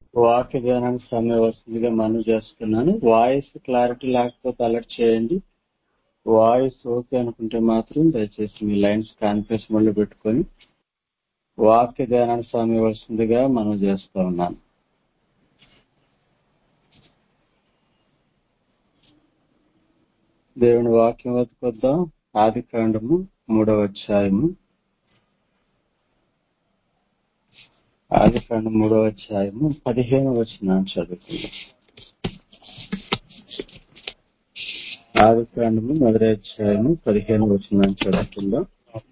వాక్య ధ్యానానికి సమయం వస్తుందిగా మనం చేస్తున్నాను వాయిస్ క్లారిటీ లేకపోతే అలర్ట్ చేయండి వాయిస్ ఓకే అనుకుంటే మాత్రం దయచేసి మీ లైన్స్ కాన్ఫరెన్స్ మళ్ళీ పెట్టుకొని వాక్య ధ్యానానికి సమయం వస్తుందిగా మనం చేస్తూ ఉన్నాను దేవుని వాక్యం వద్దుకొద్దాం ఆది కాండము మూడవ అధ్యాయము ఆది కాండం మూడవ అధ్యాయము పదిహేను వచ్చిన చదువుకుందాం ఆది కాండము మొదటి అధ్యాయము పదిహేను వచ్చిన చదువుకుందాం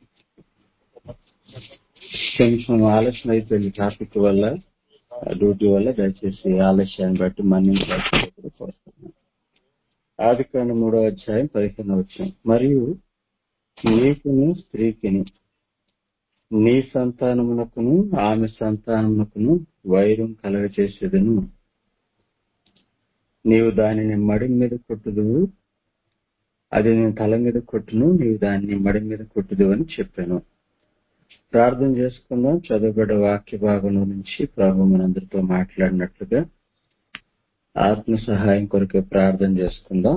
కొంచెం ఆలస్యం అయిపోయింది ట్రాఫిక్ వల్ల డ్యూటీ వల్ల దయచేసి ఆలస్యాన్ని బట్టి మన్నించాల్సింది కోరుతున్నాను ఆది కాండ మూడో అధ్యాయం పదిహేను వచ్చిన మరియు నీకును స్త్రీకిని నీ సంతానమునకును ఆమె సంతానమునకును వైరం కలగచేసేదను నీవు దానిని మడి మీద కొట్టుదువు అది నేను తల మీద కొట్టును నీవు దాన్ని మడి మీద కొట్టుదు అని చెప్పాను ప్రార్థన చేసుకుందాం చదువుబడ్డ వాక్య భాగం నుంచి ప్రభు మనందరితో మాట్లాడినట్లుగా ఆత్మ సహాయం కొరకు ప్రార్థన చేసుకుందాం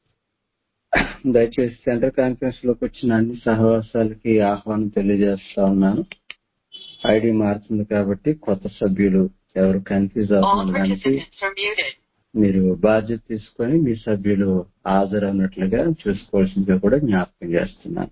దయచేసి సెంటర్ కాన్ఫరెన్స్ లోకి వచ్చిన అన్ని సహవాసాలకి ఆహ్వానం తెలియజేస్తా ఉన్నాను ఐడి మారుతుంది కాబట్టి కొత్త సభ్యులు ఎవరు కన్ఫ్యూజ్ అవుతుండడానికి మీరు బాధ్యత తీసుకొని మీ సభ్యులు హాజరవునట్లుగా చూసుకోవాల్సిందిగా కూడా జ్ఞాపకం చేస్తున్నాను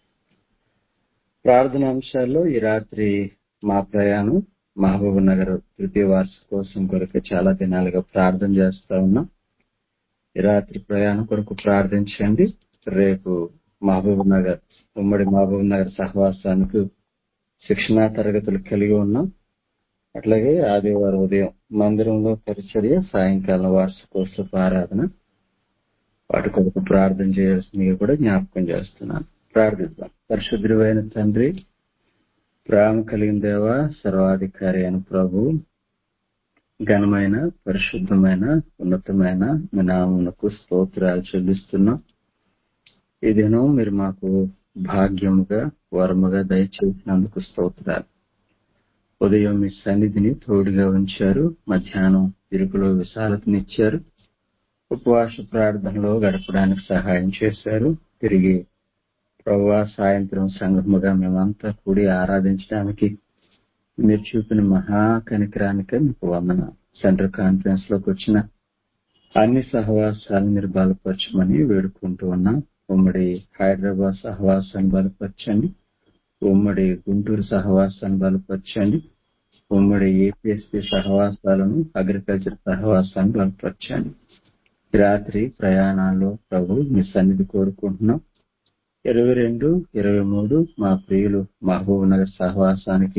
ప్రార్థన అంశాల్లో ఈ రాత్రి మా ప్రయాణం మహబూబ్ నగర్ తృతీయ వార్షికోత్సవం కొరకు చాలా దినాలుగా ప్రార్థన చేస్తా ఉన్నాం ఈ రాత్రి ప్రయాణం కొరకు ప్రార్థించండి రేపు మహబూబ్ నగర్ ఉమ్మడి మహబూబ్ నగర్ సహవాసానికి శిక్షణా తరగతులు కలిగి ఉన్నాం అట్లాగే ఆదివారం ఉదయం మందిరంలో పరిచర్య సాయంకాలం వార్షికోత్సవ ఆరాధన వాటి కొరకు ప్రార్థన చేయాల్సిందిగా కూడా జ్ఞాపకం చేస్తున్నాను ప్రార్థిద్దాం పరిశుద్ధుడైన తండ్రి ప్రేమ కలిగిన దేవ సర్వాధికారి అయిన ప్రభు ఘనమైన పరిశుద్ధమైన ఉన్నతమైన మీ నామునకు స్తోత్రాలు చెల్లిస్తున్నాం ఈ దినం మీరు మాకు భాగ్యముగా వరముగా దయచేసినందుకు స్తోత్రాలు ఉదయం మీ సన్నిధిని తోడుగా ఉంచారు మధ్యాహ్నం ఇరుకులో విశాలతనిచ్చారు ఉపవాస ప్రార్థనలో గడపడానికి సహాయం చేశారు తిరిగి ప్రభా సాయంత్రం సంగముగా మేమంతా కూడి ఆరాధించడానికి మీరు చూపిన మహా కనికరానికే మీకు వందన సెంట్రల్ కాన్ఫరెన్స్ లోకి వచ్చిన అన్ని సహవాసాలను మీరు బలపరచమని వేడుకుంటూ ఉన్నాం ఉమ్మడి హైదరాబాద్ సహవాసాన్ని బలపరచండి ఉమ్మడి గుంటూరు సహవాసాన్ని బలపరచండి ఉమ్మడి ఏపీఎస్పీ సహవాసాలను అగ్రికల్చర్ సహవాసాన్ని బలపరచండి రాత్రి ప్రయాణాల్లో ప్రభు మీ సన్నిధి కోరుకుంటున్నాం ఇరవై రెండు ఇరవై మూడు మా ప్రియులు మహబూబ్ నగర్ సహవాసానికి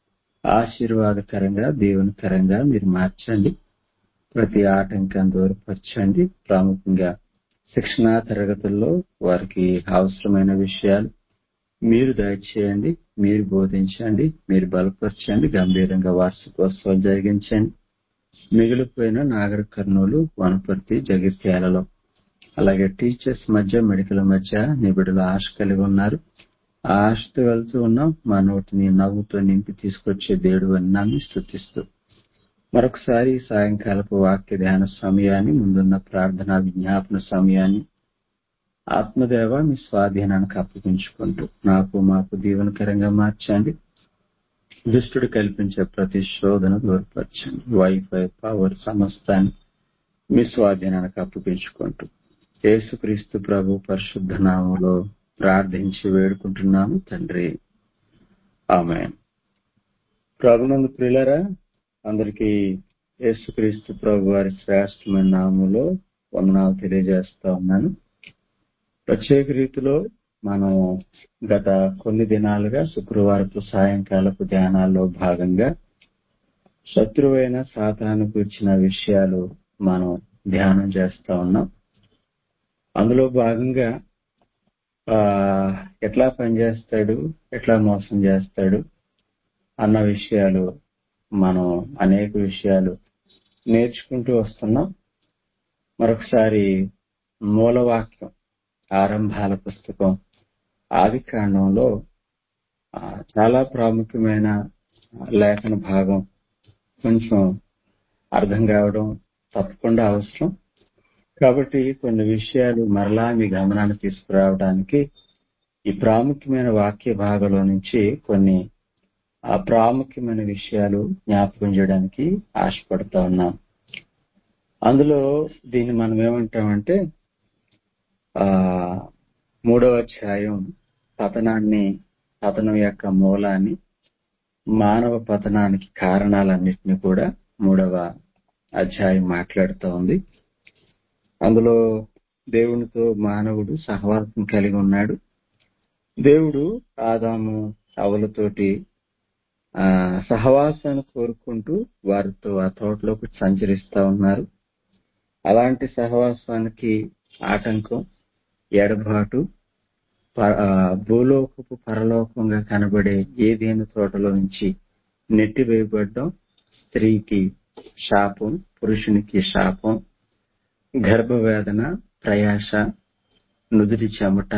ఆశీర్వాదకరంగా దేవునికరంగా మీరు మార్చండి ప్రతి ఆటంకం దూరపరచండి ప్రాముఖ్యంగా శిక్షణా తరగతుల్లో వారికి అవసరమైన విషయాలు మీరు దయచేయండి మీరు బోధించండి మీరు బలపరచండి గంభీరంగా వార్షికోత్సవం జరిగించండి మిగిలిపోయిన నాగర కర్నూలు వనపర్తి జగిత్యాలలో అలాగే టీచర్స్ మధ్య మెడికల్ మధ్య నిబిడలు ఆశ కలిగి ఉన్నారు ఆ ఆశతో వెళ్తూ ఉన్నాం మా నోటిని నవ్వుతో నింపి తీసుకొచ్చే దేవుడు అన్నాన్ని స్థుతిస్తూ మరొకసారి సాయంకాలపు వాక్య ధ్యాన సమయాన్ని ముందున్న ప్రార్థన విజ్ఞాపన సమయాన్ని ఆత్మదేవ మీ స్వాధీనానికి అప్పగించుకుంటూ నాకు మాకు దీవనకరంగా మార్చండి దుష్టుడు కల్పించే ప్రతి శోధన దూరపరచండి వైఫై పవర్ సమస్తాన్ని మీ స్వాధీనానికి అప్పగించుకుంటూ యేసుక్రీస్తు ప్రభు పరిశుద్ధ నామంలో ప్రార్థించి వేడుకుంటున్నాము తండ్రి ఆమె ప్రభునందు ప్రియులరా అందరికీ యేసుక్రీస్తు ప్రభు వారి శ్రేష్టమైన నామంలో వందనాలు తెలియజేస్తా ఉన్నాను ప్రత్యేక రీతిలో మనం గత కొన్ని దినాలుగా శుక్రవారపు సాయంకాలపు ధ్యానాల్లో భాగంగా శత్రువైన సాతానికి వచ్చిన విషయాలు మనం ధ్యానం చేస్తా ఉన్నాం అందులో భాగంగా ఆ ఎట్లా పనిచేస్తాడు ఎట్లా మోసం చేస్తాడు అన్న విషయాలు మనం అనేక విషయాలు నేర్చుకుంటూ వస్తున్నాం మరొకసారి మూలవాక్యం ఆరంభాల పుస్తకం ఆది కాండంలో చాలా ప్రాముఖ్యమైన లేఖన భాగం కొంచెం అర్థం కావడం తప్పకుండా అవసరం కాబట్టి కొన్ని విషయాలు మరలా మీ గమనాన్ని తీసుకురావడానికి ఈ ప్రాముఖ్యమైన వాక్య భాగంలో నుంచి కొన్ని ఆ ప్రాముఖ్యమైన విషయాలు జ్ఞాపకం చేయడానికి ఆశపడతా ఉన్నాం అందులో దీన్ని మనం ఏమంటామంటే ఆ మూడవ అధ్యాయం పతనాన్ని పతనం యొక్క మూలాన్ని మానవ పతనానికి కారణాలన్నింటినీ కూడా మూడవ అధ్యాయం మాట్లాడుతూ ఉంది అందులో దేవునితో మానవుడు సహవాసం కలిగి ఉన్నాడు దేవుడు ఆదాము అవలతోటి ఆ సహవాసాన్ని కోరుకుంటూ వారితో ఆ తోటలోకి సంచరిస్తా ఉన్నారు అలాంటి సహవాసానికి ఆటంకం ఎడబాటు ప- ఆ, భూలోకపు పరలోకంగా కనబడే ఏదేను తోటలో నుంచి నెట్టివేయబడ్డం స్త్రీకి శాపం పురుషునికి శాపం గర్భవేదన ప్రయాస నుదిరి చెమట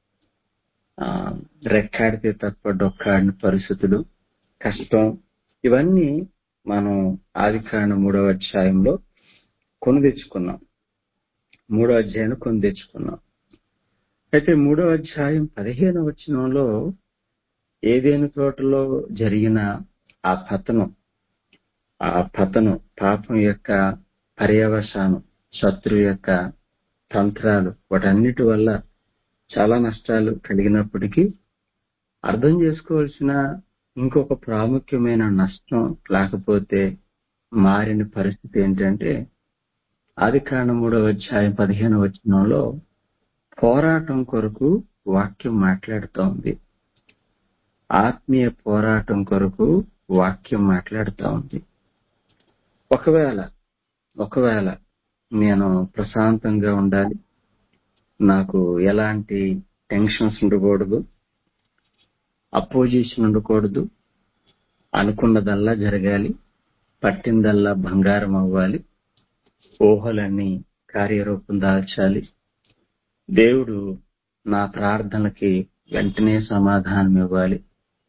ఆ, రెక్కాడితే తప్ప డొక్కాడిన పరిస్థితులు కష్టం ఇవన్నీ మనం ఆది మూడవ అధ్యాయంలో కొని తెచ్చుకున్నాం మూడో అధ్యాయం కొని తెచ్చుకున్నాం అయితే మూడో అధ్యాయం పదిహేను వచనంలో ఏదేను తోటలో జరిగిన ఆ పతనం ఆ పతనం పాపం యొక్క పర్యవసానం శత్రువు యొక్క తంత్రాలు వాటన్నిటి వల్ల చాలా నష్టాలు కలిగినప్పటికీ అర్థం చేసుకోవాల్సిన ఇంకొక ప్రాముఖ్యమైన నష్టం లేకపోతే మారిన పరిస్థితి ఏంటంటే ఆది కాండం మూడవ అధ్యాయం పదిహేను వచనంలో పోరాటం కొరకు వాక్యం మాట్లాడుతోంది ఆత్మీయ పోరాటం కొరకు వాక్యం మాట్లాడుతూ ఉంది ఒకవేళ ఒకవేళ నేను ప్రశాంతంగా ఉండాలి నాకు ఎలాంటి టెన్షన్స్ ఉండకూడదు అపోజిషన్ ఉండకూడదు అనుకున్నదల్లా జరగాలి పట్టిందల్లా బంగారం అవ్వాలి ఊహలన్నీ కార్యరూపం దాల్చాలి దేవుడు నా ప్రార్థనలకి వెంటనే సమాధానం ఇవ్వాలి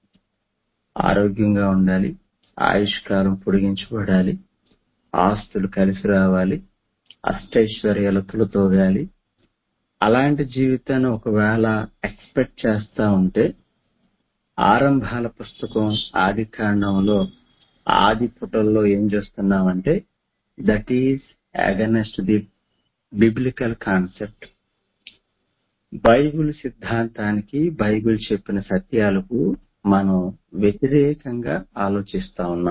ఆరోగ్యంగా ఉండాలి ఆయుష్కాలం పొడిగించబడాలి ఆస్తులు కలిసి రావాలి అష్టైశ్వర్యాలు తులతోగాలి అలాంటి జీవితాన్ని ఒకవేళ ఎక్స్పెక్ట్ చేస్తా ఉంటే ఆరంభాల పుస్తకం ఆది కాండంలో ఆది పుటల్లో ఏం చేస్తున్నామంటే that is against the biblical concept Bible సిద్ధాంతానికి బైబిల్ చెప్పిన సత్యాలకు మనం వ్యతిరేకంగా ఆలోచిస్తా ఉన్నాం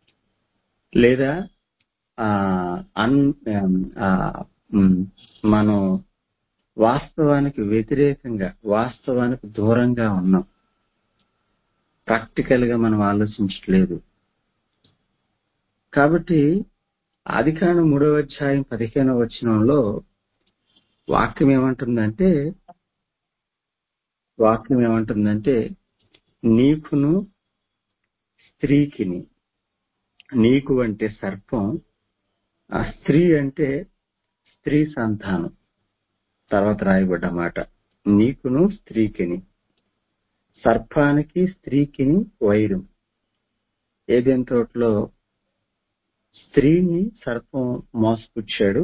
లేదా ఆ, అన్ ఆ, ఉమ్, మనం వాస్తవానికి వ్యతిరేకంగా వాస్తవానికి దూరంగా ఉన్నాం ప్రాక్టికల్ గా మనం ఆలోచించట్లేదు కాబట్టి ఆదికాండం మూడవ అధ్యాయం పదిహేనవ వచనంలో వాక్యం ఏమంటుందంటే వాక్యం ఏమంటుందంటే నీకును స్త్రీకిని నీకు అంటే సర్పం ఆ స్త్రీ అంటే స్త్రీ సంతానం తర్వాత రాయబడ్డ మాట నీకును స్త్రీకిని సర్పానికి స్త్రీకిని వైరం ఏదైనా తోటలో స్త్రీని సర్పం మోసపుచ్చాడు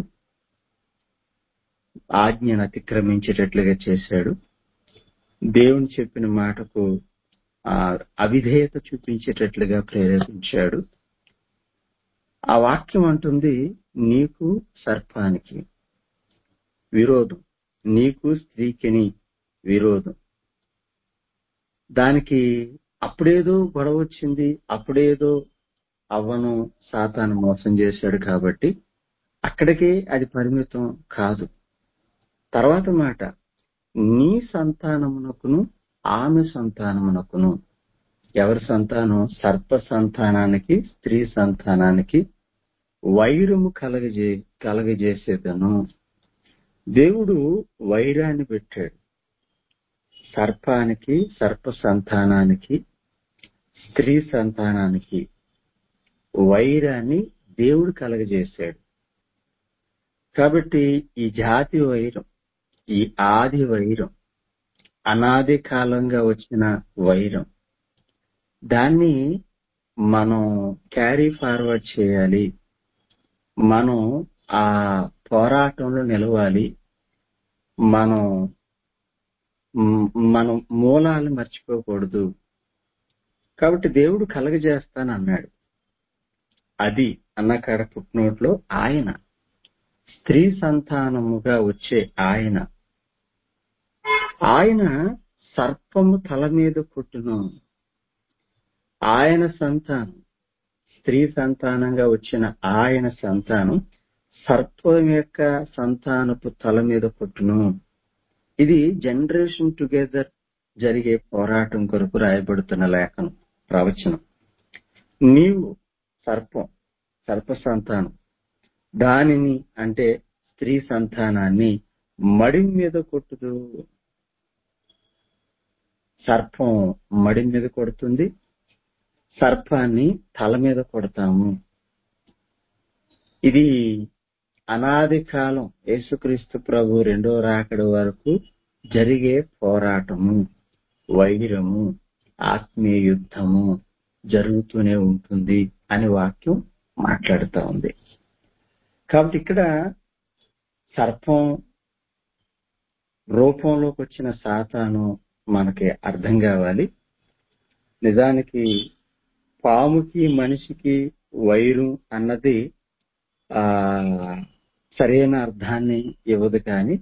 ఆజ్ఞను అతిక్రమించేటట్లుగా చేశాడు దేవుని చెప్పిన మాటకు ఆ అవిధేయత చూపించేటట్లుగా ప్రేరేపించాడు ఆ వాక్యం అంటుంది నీకు సర్పానికి విరోధం నీకు స్త్రీకిని విరోధం దానికి అప్పుడేదో గొడవ వచ్చింది అప్పుడేదో అవ్వను సాతాను మోసం చేశాడు కాబట్టి అక్కడికే అది పరిమితం కాదు తర్వాత మాట నీ సంతానమునకును ఆమె సంతానమునకును ఎవరి సంతానం సర్ప సంతానానికి స్త్రీ సంతానానికి వైరము కలగజే కలగజేసేదను దేవుడు వైరాన్ని పెట్టాడు సర్పానికి సర్ప సంతానానికి స్త్రీ సంతానానికి వైరాన్ని దేవుడు కలగజేశాడు కాబట్టి ఈ జాతి వైరం ఈ ఆది వైరం అనాది కాలంగా వచ్చిన వైరం దాన్ని మనం క్యారీ ఫార్వర్డ్ చేయాలి మనం ఆ పోరాటంలో నిలవాలి మనం మ్, మనం మూలాలు మర్చిపోకూడదు కాబట్టి దేవుడు కలగజేస్తానన్నాడు అది అన్న కాడ పుట్టినోట్లో ఆయన స్త్రీ సంతానముగా వచ్చే ఆయన ఆయన సర్పము తల మీద పుట్టును ఆయన సంతానం స్త్రీ సంతానంగా వచ్చిన ఆయన సంతానం సర్పం యొక్క సంతానపు తల మీద పుట్టును ఇది జనరేషన్ టుగెదర్ జరిగే పోరాటం కొరకు రాయబడుతున్న లేఖనం ప్రవచనం నీవు సర్పం సర్ప సంతానం దానిని అంటే స్త్రీ సంతానాన్ని మడి మీద కొట్టుదు సర్పం మడి మీద కొడుతుంది సర్పాన్ని తల మీద కొడతాము ఇది అనాది కాలం యేసుక్రీస్తు ప్రభు రెండో రాకడ వరకు జరిగే పోరాటము వైరము ఆత్మీయ యుద్ధము జరుగుతూనే ఉంటుంది అని వాక్యం మాట్లాడుతూ ఉంది కాబట్టి ఇక్కడ సర్పం రూపంలోకి వచ్చిన సాతాను మనకి అర్థం కావాలి నిజానికి పాముకి మనిషికి వైరు అన్నది ఆ సరైన అర్థాన్ని ఇవ్వదు కానీ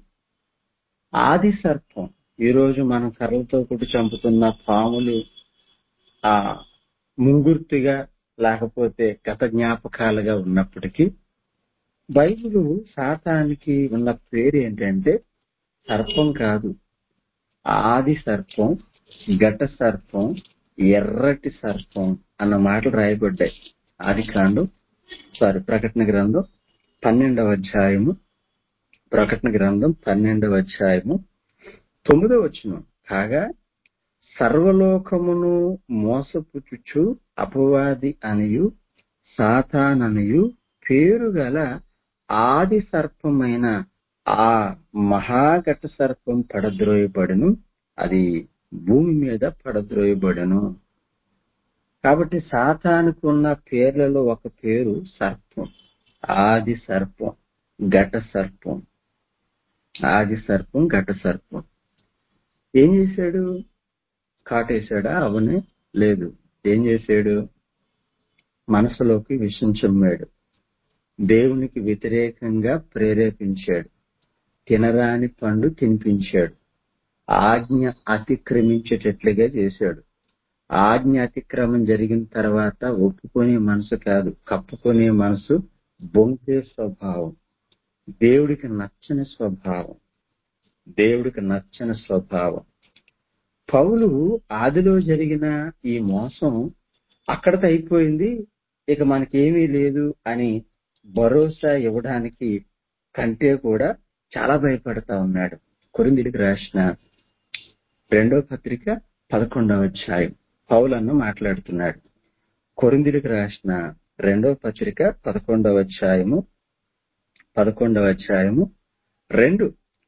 ఆది సర్పం ఈ రోజు మనం కర్రలతో కొట్టి చంపుతున్న పాములు ఆ ముంగుర్తిగా లేకపోతే గత జ్ఞాపకాలుగా ఉన్నప్పటికీ బైబిల్ శాతానికి ఉన్న పేరు ఏంటంటే సర్పం కాదు ఆది సర్పం ఘట సర్పం ఎర్రటి సర్పం అన్న మాటలు రాయబడ్డాయి ఆది కాండం సారీ ప్రకటన గ్రంథం పన్నెండవ అధ్యాయము ప్రకటన గ్రంథం పన్నెండవ అధ్యాయము తొమ్మిదవ వచనం కాగా సర్వలోకమును మోసపుచుచు అపవాది అనియు సాతాననియు పేరు గల ఆది సర్పమైన ఆ మహాఘట సర్పం పడద్రోయబడును అది భూమి మీద పడద్రోయబడును కాబట్టి సాతానుకు ఉన్న పేర్లలో ఒక పేరు సర్పం ఆది సర్పం ఘట సర్పం ఆది సర్పం ఘట సర్పం ఏం చేశాడు కాటేశాడా అవనే లేదు ఏం చేశాడు మనసులోకి విషం చెమ్మాడు దేవునికి వ్యతిరేకంగా ప్రేరేపించాడు తినరాని పండు తినిపించాడు ఆజ్ఞ అతిక్రమించేటట్లుగా చేశాడు ఆజ్ఞ అతిక్రమం జరిగిన తర్వాత ఒప్పుకునే మనసు కాదు కప్పుకునే మనసు బొంకే స్వభావం దేవుడికి నచ్చని స్వభావం దేవుడికి నచ్చని స్వభావం పౌలు ఆదిలో జరిగిన ఈ మోసం అక్కడతో అయిపోయింది ఇక మనకేమీ లేదు అని భరోసా ఇవ్వడానికి కంటే కూడా చాలా భయపడతా ఉన్నాడు కొరిందిడికి రాసిన రెండో పత్రిక పదకొండవ అధ్యాయం పౌలన్న మాట్లాడుతున్నాడు కొరిందిడికి రాసిన రెండో పత్రిక పదకొండవ అధ్యాయము పదకొండవ అధ్యాయము రెండు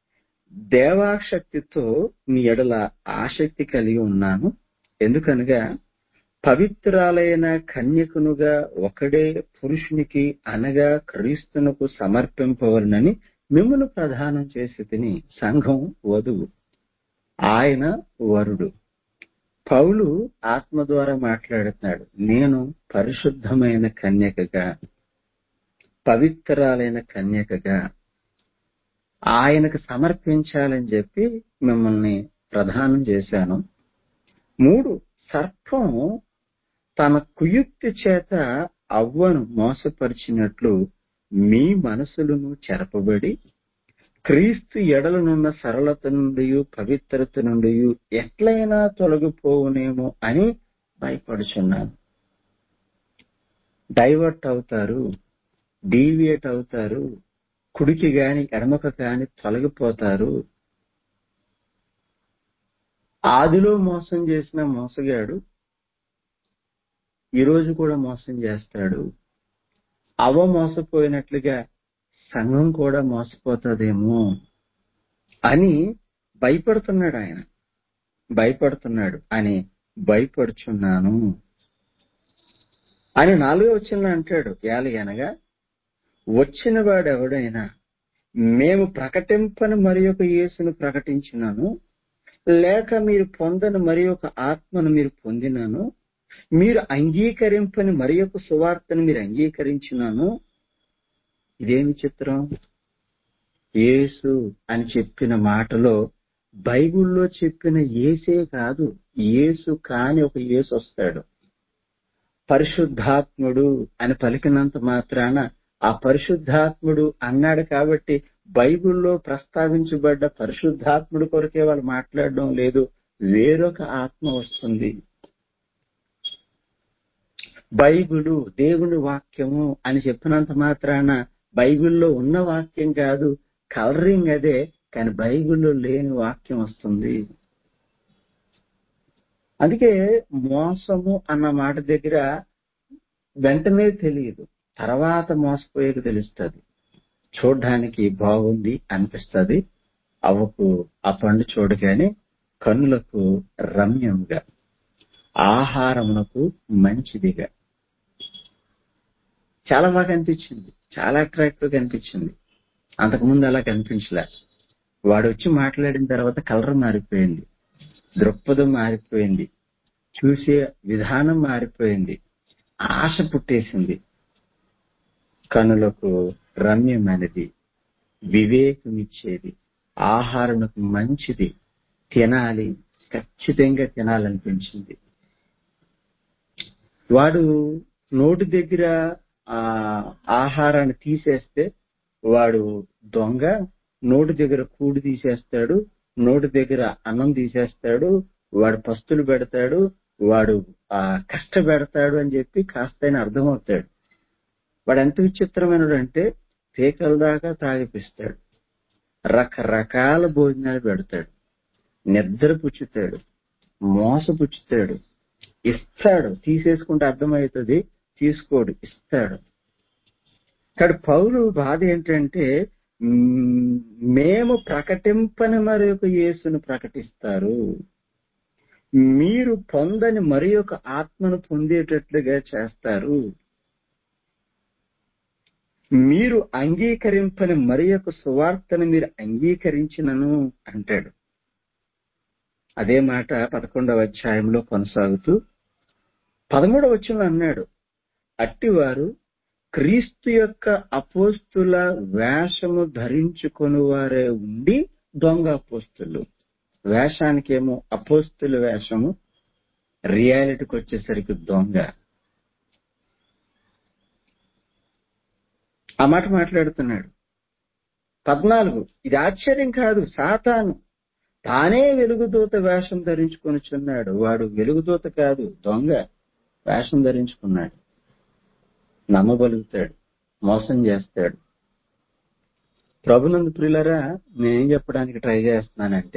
దేవాశక్తితో మీ ఎడల ఆసక్తి కలిగి ఉన్నాను ఎందుకనగా పవిత్రాలైన కన్యకునుగా ఒకడే పురుషునికి అనగా క్రీస్తునకు సమర్పింపవలనని మిమ్మల్ని ప్రదానం చేసి తిని సంఘం వధువు ఆయన వరుడు పౌలు ఆత్మ ద్వారా మాట్లాడుతున్నాడు నేను పరిశుద్ధమైన కన్యకగా పవిత్రాలైన కన్యకగా ఆయనకు సమర్పించాలని చెప్పి మిమ్మల్ని ప్రదానం చేశాను మూడు సర్పం తన కుయుక్తి చేత అవ్వను మోసపరిచినట్లు మీ మనసులను చెరపబడి క్రీస్తు ఎడలనున్న సరళత నుండి పవిత్రత నుండి ఎట్లయినా తొలగిపోవునేమో అని భయపడుచున్నాను డైవర్ట్ అవుతారు డీవియేట్ అవుతారు కుడికి గాని ఎడమక గాని తొలగిపోతారు ఆదిలో మోసం చేసిన మోసగాడు ఈరోజు కూడా మోసం చేస్తాడు అవ మోసపోయినట్లుగా సంఘం కూడా మోసపోతుందేమో అని భయపడుతున్నాడు ఆయన భయపడుతున్నాడు అని భయపడుచున్నాను అని నాలుగో వచ్చిన అంటాడు ఏలి అనగా వచ్చిన వాడు ఎవడైనా మేము ప్రకటింపని మరి ఒక యేసును ప్రకటించినాను లేక మీరు పొందని మరి ఒక ఆత్మను మీరు పొందినాను మీరు అంగీకరింపని మరి ఒక సువార్తను మీరు అంగీకరించినాను ఇదేమి చిత్రం యేసు అని చెప్పిన మాటలో బైబిల్లో చెప్పిన యేసే కాదు యేసు కాని ఒక యేసు వస్తాడు పరిశుద్ధాత్ముడు అని పలికినంత మాత్రాన ఆ పరిశుద్ధాత్ముడు అన్నాడు కాబట్టి బైబిల్లో ప్రస్తావించబడ్డ పరిశుద్ధాత్ముడు కొరకే వాళ్ళు మాట్లాడడం లేదు వేరొక ఆత్మ వస్తుంది బైబిలు దేవుని వాక్యము అని చెప్పినంత మాత్రాన బైబిల్లో ఉన్న వాక్యం కాదు కలరింగ్ అదే కానీ బైబిల్లో లేని వాక్యం వస్తుంది అందుకే మోసము అన్న మాట దగ్గర వెంటనే తెలియదు తర్వాత మోసపోయేది తెలుస్తుంది చూడ్డానికి బాగుంది అనిపిస్తుంది అవ్వకు ఆ పండు చూడగానే కన్నులకు రమ్యంగా ఆహారమునకు మంచిదిగా చాలా బాగా అనిపించింది చాలా అట్రాక్టివ్ గా అనిపించింది అంతకుముందు అలా కనిపించలే వాడు వచ్చి మాట్లాడిన తర్వాత కలర్ మారిపోయింది దృక్పథం మారిపోయింది చూసే విధానం మారిపోయింది ఆశ పుట్టేసింది కనులకు రమ్యమైనది వివేకం ఇచ్చేది ఆహారంకు మంచిది తినాలి ఖచ్చితంగా తినాలనిపించింది వాడు నోటి దగ్గర ఆ ఆహారాన్ని తీసేస్తే వాడు దొంగ నోటి దగ్గర కూడి తీసేస్తాడు నోటి దగ్గర అన్నం తీసేస్తాడు వాడు పస్తులు పెడతాడు వాడు ఆ కష్టపెడతాడు అని చెప్పి కాస్తైనా అర్థమవుతాడు వాడు ఎంత విచిత్రమైనడు అంటే పీకల దాకా తాగిపిస్తాడు రకరకాల భోజనాలు పెడతాడు నిద్ర పుచ్చుతాడు మోసపుచ్చుతాడు ఇస్తాడు తీసేసుకుంటే అర్థమవుతుంది తీసుకోడు ఇస్తాడు ఇక్కడ పౌరు బాధ ఏంటంటే మ్, మేము ప్రకటింపని మరి ఒక యేసును ప్రకటిస్తారు మీరు పొందని మరి ఒక ఆత్మను పొందేటట్లుగా చేస్తారు మీరు అంగీకరింపని మరి ఒక సువార్తను మీరు అంగీకరించినను అంటాడు అదే మాట పదకొండవ అధ్యాయంలో కొనసాగుతూ పదమూడవ వచ్చిన అన్నాడు అట్టివారు క్రీస్తు యొక్క అపోస్తుల వేషము ధరించుకొని వారే ఉండి దొంగ అపోస్తులు వేషానికేమో అపోస్తుల వేషము రియాలిటీకి వచ్చేసరికి దొంగ ఆ మాట మాట్లాడుతున్నాడు పద్నాలుగు ఇది ఆశ్చర్యం కాదు సాతాను తానే వెలుగుదూత వేషం ధరించుకొనిచున్నాడు వాడు వెలుగుదూత కాదు దొంగ వేషం ధరించుకున్నాడు నమ్మబలుగుతాడు మోసం చేస్తాడు ప్రభునందు ప్రియులరా నేనేం చెప్పడానికి ట్రై చేస్తున్నానంటే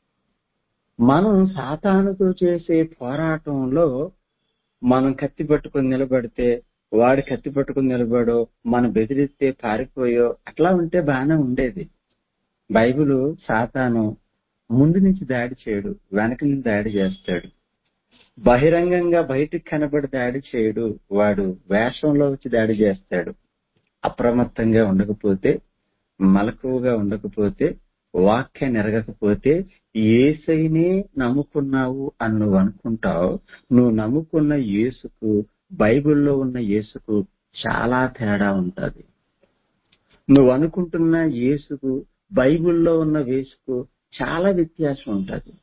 మనం సాతానుతో చేసే పోరాటంలో మనం కత్తి పట్టుకుని నిలబడితే వాడు కత్తి పట్టుకుని నిలబడో మనం బెదిరిస్తే పారిపోయో అట్లా ఉంటే బాగానే ఉండేది బైబిల్ సాతాను ముందు నుంచి దాడి చేయడు వెనక నుంచి దాడి చేస్తాడు బహిరంగంగా బయటికి కనబడి దాడి చేయడు వాడు వేషంలో వచ్చి దాడి చేస్తాడు అప్రమత్తంగా ఉండకపోతే మలకువగా ఉండకపోతే వాక్యాన్ని ఎరగకపోతే ఏసైనే నమ్ముకున్నావు అని నువ్వు అనుకుంటావు నువ్వు నమ్ముకున్న యేసుకు బైబిల్లో ఉన్న యేసుకు చాలా తేడా ఉంటది నువ్వు అనుకుంటున్న యేసుకు బైబిల్లో ఉన్న యేసుకు చాలా వ్యత్యాసం ఉంటది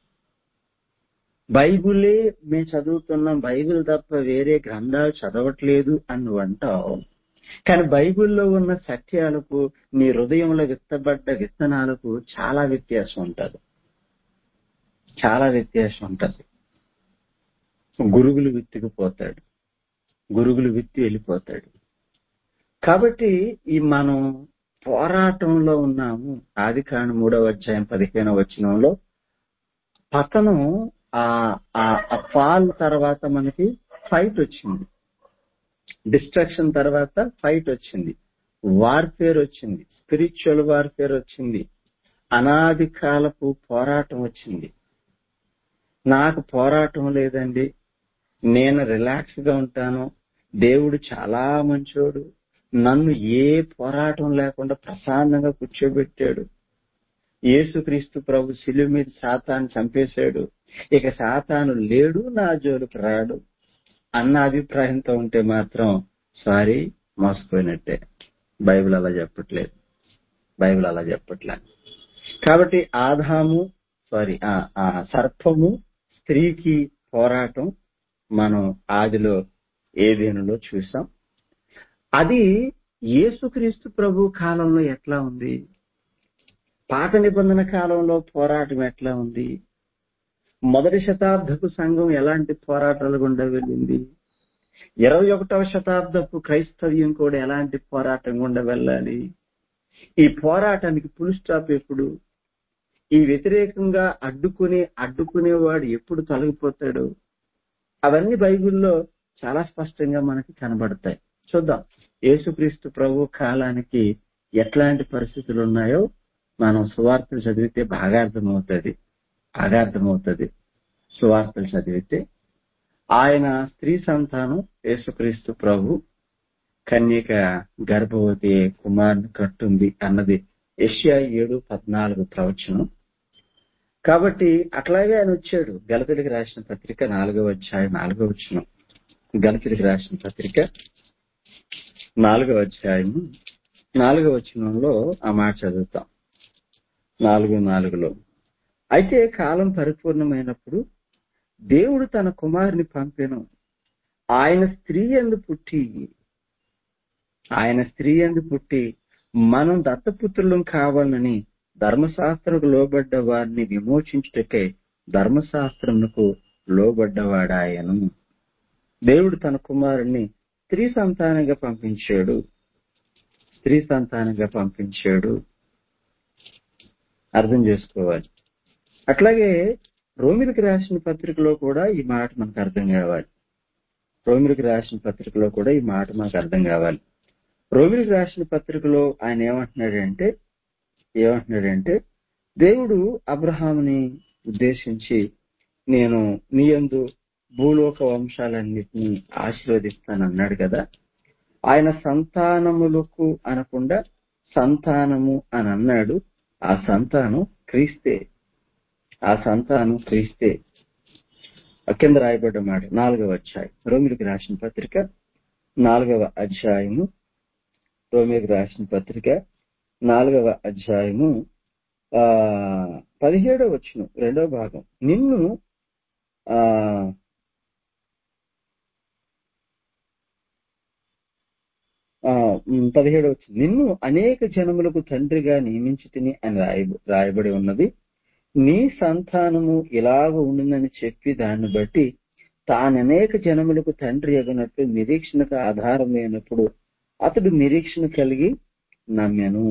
బైబిలే మేము చదువుతున్నాం బైబిల్ తప్ప వేరే గ్రంథాలు చదవట్లేదు అని నువ్వు అంటావు కానీ బైబిల్లో ఉన్న సత్యాలకు నీ హృదయంలో విత్తబడ్డ విత్తనాలకు చాలా వ్యత్యాసం ఉంటది చాలా వ్యత్యాసం ఉంటది గురుగులు విత్తుకుపోతాడు గురుగులు విత్తి వెళ్ళిపోతాడు కాబట్టి ఈ మనం పోరాటంలో ఉన్నాము ఆది కాండ మూడవ అధ్యాయం పదిహేనవ వచనంలో పతనం ఆ ఆ ఫాల్ తర్వాత మనకి ఫైట్ వచ్చింది డిస్ట్రక్షన్ తర్వాత ఫైట్ వచ్చింది వార్ఫేర్ వచ్చింది స్పిరిచువల్ వార్ఫేర్ వచ్చింది అనాది కాలపు పోరాటం వచ్చింది నాకు పోరాటం లేదండి నేను రిలాక్స్ గా ఉంటాను దేవుడు చాలా మంచోడు నన్ను ఏ పోరాటం లేకుండా ప్రశాంతంగా కూర్చోబెట్టాడు యేసుక్రీస్తు ప్రభు శిలువ మీద సాతాను చంపేశాడు ఇక సాతాను లేడు నా జోలికి రాడు అన్న అభిప్రాయంతో ఉంటే మాత్రం సారీ మోసపోయినట్టే బైబిల్ అలా చెప్పట్లేదు బైబిల్ అలా చెప్పట్లే కాబట్టి ఆదాము సారీ ఆ ఆ సర్పము స్త్రీకి పోరాటం మనం ఆదిలో ఏదేనులో చూసాం అది యేసుక్రీస్తు ప్రభు కాలంలో ఎట్లా ఉంది పాత నిబంధన కాలంలో పోరాటం ఎట్లా ఉంది మొదటి శతాబ్దపు సంఘం ఎలాంటి పోరాటాలు గుండా వెళ్ళింది ఇరవై ఒకటవ శతాబ్దపు క్రైస్తవ్యం కూడా ఎలాంటి పోరాటం గుండా వెళ్ళాలి ఈ పోరాటానికి పుల్ స్టాప్ ఎప్పుడు ఈ వ్యతిరేకంగా అడ్డుకునే అడ్డుకునేవాడు ఎప్పుడు తొలగిపోతాడు అవన్నీ బైబిల్లో చాలా స్పష్టంగా మనకి కనబడతాయి చూద్దాం యేసుక్రీస్తు ప్రభు కాలానికి ఎట్లాంటి పరిస్థితులు ఉన్నాయో మనం సువార్తలు చదివితే బాగా అర్థమవుతుంది బాగా అర్థమవుతుంది సువార్తలు చదివితే ఆయన స్త్రీ సంతానం యేసుక్రీస్తు ప్రభు కన్యక గర్భవతి కుమారుని కట్టుంది అన్నది ఏషియా ఏడు పద్నాలుగు ప్రవచనం కాబట్టి అట్లాగే ఆయన వచ్చాడు గలతుడికి రాసిన పత్రిక నాలుగవ అధ్యాయం నాలుగవ వచనం గలతుడికి రాసిన పత్రిక నాలుగవ అధ్యాయం నాలుగవ వచనంలో ఆ మాట చదువుతాం నాలుగు నాలుగులో అయితే కాలం పరిపూర్ణమైనప్పుడు దేవుడు తన కుమారుని పంపెను ఆయన స్త్రీ ఎందు పుట్టి ఆయన స్త్రీ ఎందు పుట్టి మనం దత్తపుత్రులం కావాలని ధర్మశాస్త్రకు లోబడ్డ వారిని విమోచించుటకై ధర్మశాస్త్రమునకు లోబడ్డవాడాయను దేవుడు తన కుమారుణ్ణి స్త్రీ సంతానంగా పంపించాడు స్త్రీ సంతానంగా పంపించాడు అర్థం చేసుకోవాలి అట్లాగే రోమిలికి రాసిన పత్రికలో కూడా ఈ మాట మనకు అర్థం కావాలి రోమిలికి రాసిన పత్రికలో కూడా ఈ మాట మనకు అర్థం కావాలి రోమిలికి రాసిన పత్రికలో ఆయన ఏమంటున్నాడంటే ఏమంటున్నాడంటే దేవుడు అబ్రహాముని ఉద్దేశించి నేను నీ యందు భూలోక వంశాలన్నిటినీ ఆశీర్వదిస్తానన్నాడు కదా ఆయన సంతానములకు అనకుండా సంతానము అని అన్నాడు ఆ సంతానం క్రీస్తే ఆ సంతానం క్రీస్తే కింద రాయబడ్డ మాట నాలుగవ అధ్యాయం రోమిలికి రాసిన పత్రిక నాలుగవ అధ్యాయము రోమిలికి రాసిన పత్రిక నాలుగవ అధ్యాయము ఆ పదిహేడవ వచ్చును రెండవ భాగం నిన్ను ఆ పదిహేడవ వచ్చి నిన్ను అనేక జనములకు తండ్రిగా నియమించి తిని అని రాయ రాయబడి ఉన్నది నీ సంతానము ఇలాగ ఉండిందని చెప్పి దాన్ని బట్టి తాను అనేక జనములకు తండ్రి ఎగనట్టు నిరీక్షణకు ఆధారమైనప్పుడు అతడు నిరీక్షణ కలిగి నమ్మెను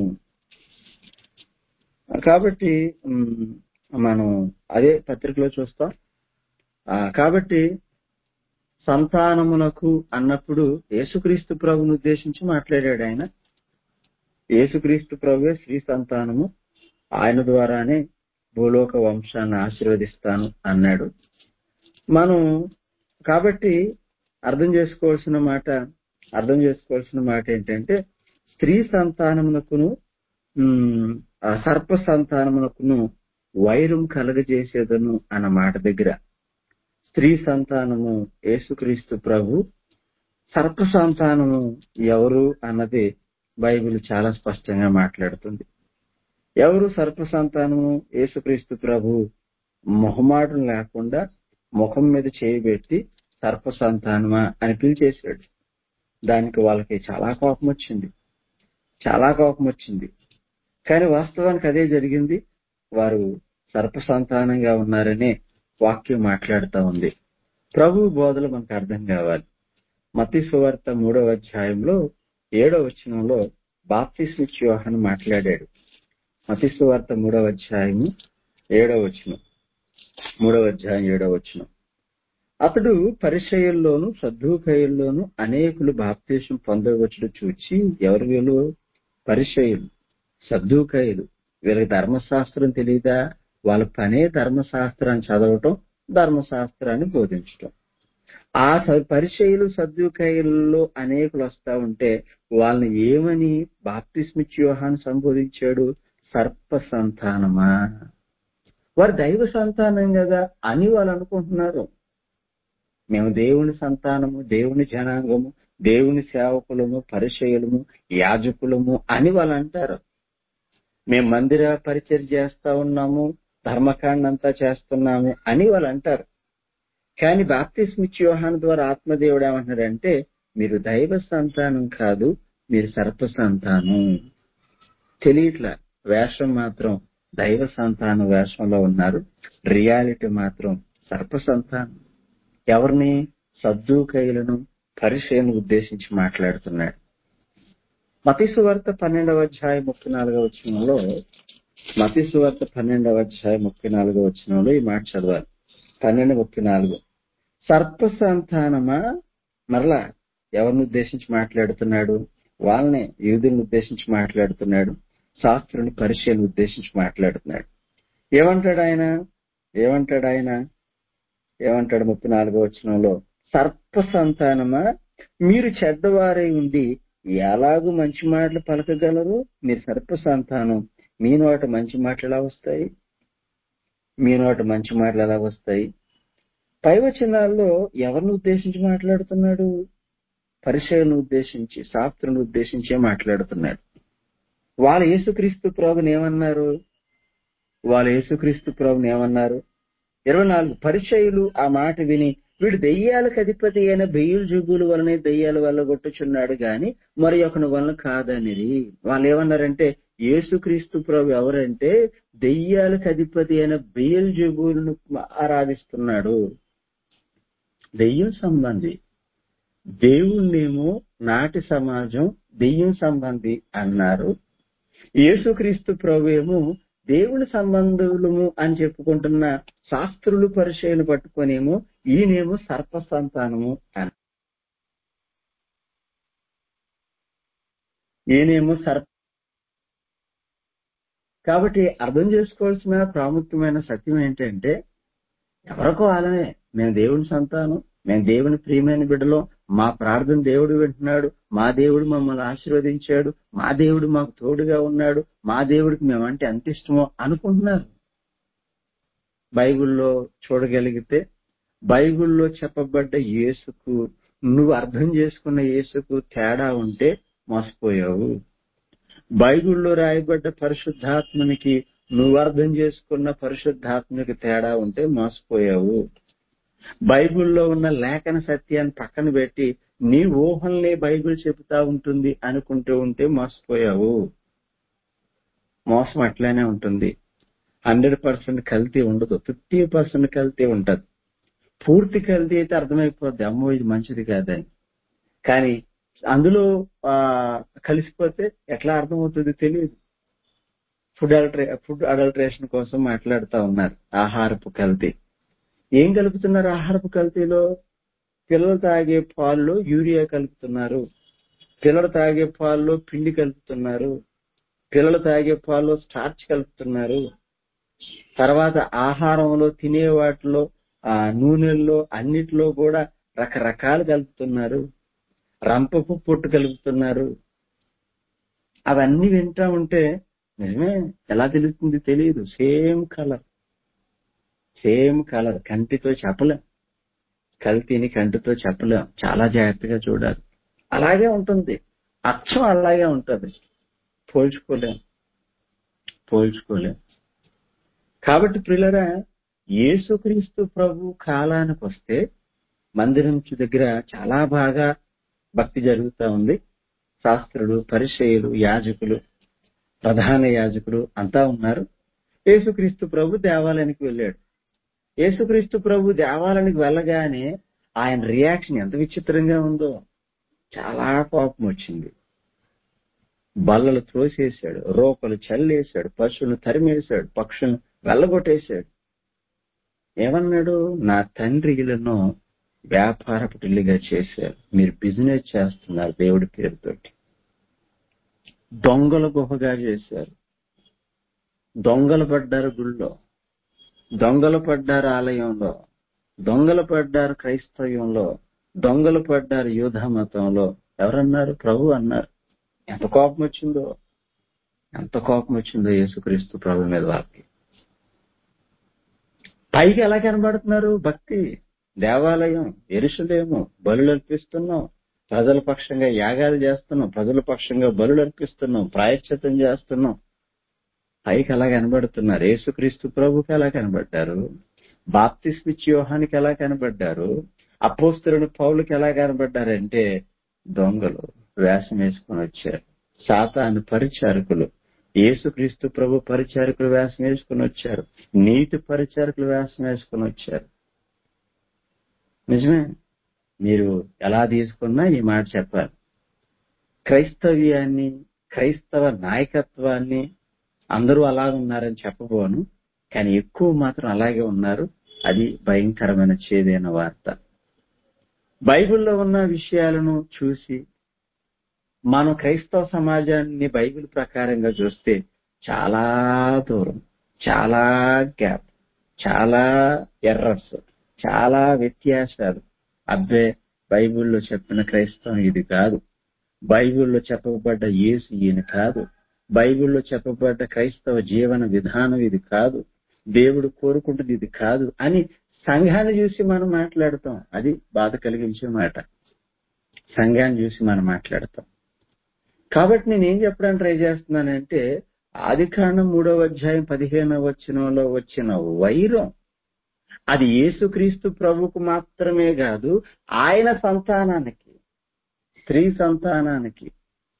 కాబట్టి మనం అదే పత్రికలో చూస్తాం కాబట్టి సంతానమునకు అన్నప్పుడు యేసుక్రీస్తు ప్రభుని ఉద్దేశించి మాట్లాడాడు ఆయన యేసుక్రీస్తు ప్రభువే స్త్రీ సంతానము ఆయన ద్వారానే భూలోక వంశాన్ని ఆశీర్వదిస్తాను అన్నాడు మనం కాబట్టి అర్థం చేసుకోవాల్సిన మాట అర్థం చేసుకోవాల్సిన మాట ఏంటంటే స్త్రీ సంతానమునకును సర్ప సంతానమునకును వైరం కలగజేసేదను అన్న మాట దగ్గర స్త్రీ సంతానము యేసుక్రీస్తు ప్రభు సర్ప సంతానము ఎవరు అన్నది బైబిల్ చాలా స్పష్టంగా మాట్లాడుతుంది ఎవరు సర్ప సంతానము యేసుక్రీస్తు ప్రభు మొహమాటం లేకుండా ముఖం మీద చేయబెట్టి సర్ప సంతానమా అని పిలిచేశాడు దానికి వాళ్ళకి చాలా కోపం వచ్చింది చాలా కోపం వచ్చింది కానీ వాస్తవానికి అదే జరిగింది వారు సర్ప సంతానంగా ఉన్నారనే వాక్యం మాట్లాడుతూ ఉంది ప్రభు బోధలు మనకు అర్థం కావాలి మతి సువార్త మూడవ అధ్యాయంలో ఏడవ వచనంలో బాప్తిస్మిచ్ యోహన్ మాట్లాడాడు మతి సువార్త మూడవ అధ్యాయము ఏడవ వచనం మూడవ అధ్యాయం ఏడవ వచనం అతడు పరిచయంలోను సద్దుకయ్యల్లోను అనేకులు బాప్తీసం పొందవచ్చుడు చూచి ఎవరు వీళ్ళు పరిచయులు సద్దుకయ్యలు వీళ్ళకి ధర్మశాస్త్రం తెలియదా వాళ్ళ పనే ధర్మశాస్త్రాన్ని చదవటం ధర్మశాస్త్రాన్ని బోధించటం ఆ స- పరిచయులు సద్దుకాయల్లో అనేకులు వస్తా ఉంటే వాళ్ళని ఏమని బాప్తిస్మిచ్ యోహాన్ సంబోధించాడు సర్ప సంతానమా వారు దైవ సంతానం కదా అని వాళ్ళు అనుకుంటున్నారు మేము దేవుని సంతానము దేవుని జనాంగము దేవుని సేవకులము పరిచయులము యాజకులము అని వాళ్ళు అంటారు మేము మందిర పరిచయం చేస్తా ఉన్నాము ధర్మకాండ అంతా చేస్తున్నాము అని వాళ్ళు అంటారు కానీ బాప్తిస్మిచ్ యోహాన్ ద్వారా ఆత్మదేవుడు ఏమంటున్నాడంటే మీరు దైవ సంతానం కాదు మీరు సర్ప సంతానం తెలియట్లా వేషం మాత్రం దైవ సంతానం వేషంలో ఉన్నారు రియాలిటీ మాత్రం సర్ప సంతానం ఎవరిని సద్దుకైలను పరిచయం ఉద్దేశించి మాట్లాడుతున్నాడు మతిసువార్త పన్నెండవ అధ్యాయం ముప్పై నాలుగవ వచనంలో మతిసువార్త పన్నెండవ అధ్యాయం ముప్పై నాలుగవ వచనంలో ఈ మాట చదవాలి పన్నెండు ముప్పై నాలుగు సర్ప సంతానమా మరలా ఎవరిని ఉద్దేశించి మాట్లాడుతున్నాడు వాళ్ళనే యూదులను ఉద్దేశించి మాట్లాడుతున్నాడు శాస్త్రుని పరిచయం ఉద్దేశించి మాట్లాడుతున్నాడు ఏమంటాడు ఆయన ఏమంటాడు ఆయన ఏమంటాడు ముప్పై నాలుగో వచనంలో సర్ప సంతానమా మీరు చెడ్డవారై ఉండి ఎలాగూ మంచి మాటలు పలకగలరు మీరు సర్ప సంతానం మీ నోట మంచి మాటలు ఎలా వస్తాయి మీ నోట మంచి మాటలు ఎలా వస్తాయి పై వచనాల్లో ఎవరిని ఉద్దేశించి మాట్లాడుతున్నాడు పరిచయను ఉద్దేశించి శాస్త్రుని ఉద్దేశించే మాట్లాడుతున్నాడు వాళ్ళు యేసుక్రీస్తు ప్రభుని ఏమన్నారు వాళ్ళు యేసుక్రీస్తు ప్రభుని ఏమన్నారు ఇరవై నాలుగు పరిచయులు ఆ మాట విని వీడు దెయ్యాలకు అధిపతి అయిన బెయ్యుల జుగుల వలనే దెయ్యాల వల్ల కొట్టుచున్నాడు గాని మరి ఒకని వలన కాదనిది వాళ్ళు ఏమన్నారంటే యేసుక్రీస్తు ప్రభు ఎవరంటే దెయ్యాలకు అధిపతి అయిన బెయ్యల్ జుగులను ఆరాధిస్తున్నాడు దెయ్యం సంబంధి దేవుణ్ణేమో నాటి సమాజం దెయ్యం సంబంధి అన్నారు యేసుక్రీస్తు ప్రభు ఏమో దేవుని సంబంధులము అని చెప్పుకుంటున్న శాస్త్రులు పరిచయను పట్టుకొనేమో ఈయనేమో సర్ప సంతానము అని ఈయనేమో సర్ప కాబట్టి అర్థం చేసుకోవాల్సిన ప్రాముఖ్యమైన సత్యం ఏంటంటే ఎవరికో వాళ్ళనే మేము దేవుని సంతానం మేము దేవుని ప్రియమైన బిడ్డలో మా ప్రార్థన దేవుడు వింటున్నాడు మా దేవుడు మమ్మల్ని ఆశీర్వదించాడు మా దేవుడు మాకు తోడుగా ఉన్నాడు మా దేవుడికి మేమంటే ఎంత ఇష్టమో అనుకుంటున్నారు బైబిల్లో చూడగలిగితే బైబిల్లో చెప్పబడ్డ యేసుకు నువ్వు అర్థం చేసుకున్న యేసుకు తేడా ఉంటే మోసపోయావు బైబిల్లో రాయబడ్డ పరిశుద్ధాత్మనికి నువ్వు అర్థం చేసుకున్న పరిశుద్ధాత్మకి తేడా ఉంటే మోసపోయావు బైబిల్లో ఉన్న లేఖన సత్యాన్ని పక్కన పెట్టి నీ ఊహల్ని బైబిల్ చెబుతా ఉంటుంది అనుకుంటూ ఉంటే మోసపోయావు మోసం అట్లానే ఉంటుంది హండ్రెడ్ పర్సెంట్ కల్తీ ఉండదు ఫిఫ్టీ పర్సెంట్ కల్తీ ఉంటది పూర్తి కల్తీ అయితే అర్థమైపోద్ది అమ్మో ఇది మంచిది కాదని కానీ అందులో ఆ కలిసిపోతే ఎట్లా అర్థమవుతుంది తెలియదు ఫుడ్ అడల్ట్రే ఫుడ్ అడల్ట్రేషన్ కోసం మాట్లాడుతూ ఉన్నారు ఆహారపు కల్తీ ఏం కలుపుతున్నారు ఆహారపు కల్తీలో పిల్లలు తాగే పాల్లో యూరియా కలుపుతున్నారు పిల్లలు తాగే పాల్లో పిండి కలుపుతున్నారు పిల్లలు తాగే పాల్లో స్టార్చ్ కలుపుతున్నారు తర్వాత ఆహారంలో తినే వాటిలో ఆ నూనెల్లో అన్నిట్లో కూడా రకరకాలు కలుపుతున్నారు రంపపు పొట్టు కలుపుతున్నారు అవన్నీ వింటా ఉంటే నిజమే ఎలా తెలుస్తుంది తెలియదు సేమ్ కలర్ సేమ్ కలర్ కంటితో చెప్పలేం కల్తీని కంటితో చెప్పలేం చాలా జాగ్రత్తగా చూడాలి అలాగే ఉంటుంది అచ్చం అలాగే ఉంటుంది పోల్చుకోలేం పోల్చుకోలేం కాబట్టి ప్రిల్లరా యేసుక్రీస్తు ప్రభు కాలానికి వస్తే మందిరం దగ్గర చాలా బాగా భక్తి జరుగుతూ ఉంది శాస్త్రులు పరిచయులు యాజకులు ప్రధాన యాజకులు అంతా ఉన్నారు యేసుక్రీస్తు ప్రభు దేవాలయానికి వెళ్ళాడు యేసుక్రీస్తు ప్రభు దేవాలయానికి వెళ్ళగానే ఆయన రియాక్షన్ ఎంత విచిత్రంగా ఉందో చాలా కోపం వచ్చింది బల్లలు త్రోసేశాడు రోకలు చల్లేశాడు పశువులను తరిమేశాడు పక్షులను వెళ్ళగొట్టేశాడు ఏమన్నాడు నా తండ్రి ఇళ్లను వ్యాపారపు ఇల్లుగా చేశారు మీరు బిజినెస్ చేస్తున్నారు దేవుడి పేరుతోటి దొంగల గుహగా చేశారు దొంగలు పడ్డారు గుళ్ళో దొంగలు పడ్డారు ఆలయంలో దొంగలు పడ్డారు క్రైస్తవ్యంలో దొంగలు పడ్డారు యూధ మతంలో ఎవరన్నారు ప్రభు అన్నారు ఎంత కోపం వచ్చిందో ఎంత కోపం వచ్చిందో యేసుక్రీస్తు ప్రభు మీద వాళ్ళకి పైకి ఎలా కనబడుతున్నారు భక్తి దేవాలయం ఎరుసలేము బలులు అర్పిస్తున్నాం ప్రజల పక్షంగా యాగాలు చేస్తున్నాం ప్రజల పక్షంగా బలులు అర్పిస్తున్నాం ప్రాయశ్చితం చేస్తున్నాం పైకి ఎలా కనబడుతున్నారు యేసుక్రీస్తు ప్రభుకి ఎలా కనబడ్డారు బాప్తిస్మిచ్ యోహానికి ఎలా కనబడ్డారు అపోస్తులను పౌలకి ఎలా కనబడ్డారంటే దొంగలు వేషం వేసుకొని వచ్చారు సాతాను పరిచారకులు యేసుక్రీస్తు ప్రభు పరిచారకులు వేషం వేసుకుని వచ్చారు నీతి పరిచారకులు వేషం వేసుకుని వచ్చారు నిజమే మీరు ఎలా తీసుకున్నా ఈ మాట చెప్పాలి క్రైస్తవ్యాన్ని క్రైస్తవ నాయకత్వాన్ని అందరూ అలా ఉన్నారని చెప్పబోను కానీ ఎక్కువ మాత్రం అలాగే ఉన్నారు అది భయంకరమైన చేదైన వార్త బైబిల్లో ఉన్న విషయాలను చూసి మనం క్రైస్తవ సమాజాన్ని బైబిల్ ప్రకారంగా చూస్తే చాలా దూరం చాలా గ్యాప్ చాలా ఎర్రర్స్ చాలా వ్యత్యాసాలు అబ్బే బైబిల్లో చెప్పిన క్రైస్తవం ఇది కాదు బైబిల్లో చెప్పబడ్డ యేసు ఈయన కాదు బైబిల్లో చెప్పబడ్డ క్రైస్తవ జీవన విధానం ఇది కాదు దేవుడు కోరుకుంటుంది ఇది కాదు అని సంఘాన్ని చూసి మనం మాట్లాడతాం అది బాధ కలిగించే మాట సంఘాన్ని చూసి మనం మాట్లాడతాం కాబట్టి నేను ఏం చెప్పడానికి ట్రై చేస్తున్నానంటే ఆది కాండం మూడవ అధ్యాయం పదిహేనవ వచనంలో వచ్చిన వైరం అది యేసుక్రీస్తు ప్రభుకు మాత్రమే కాదు ఆయన సంతానానికి స్త్రీ సంతానానికి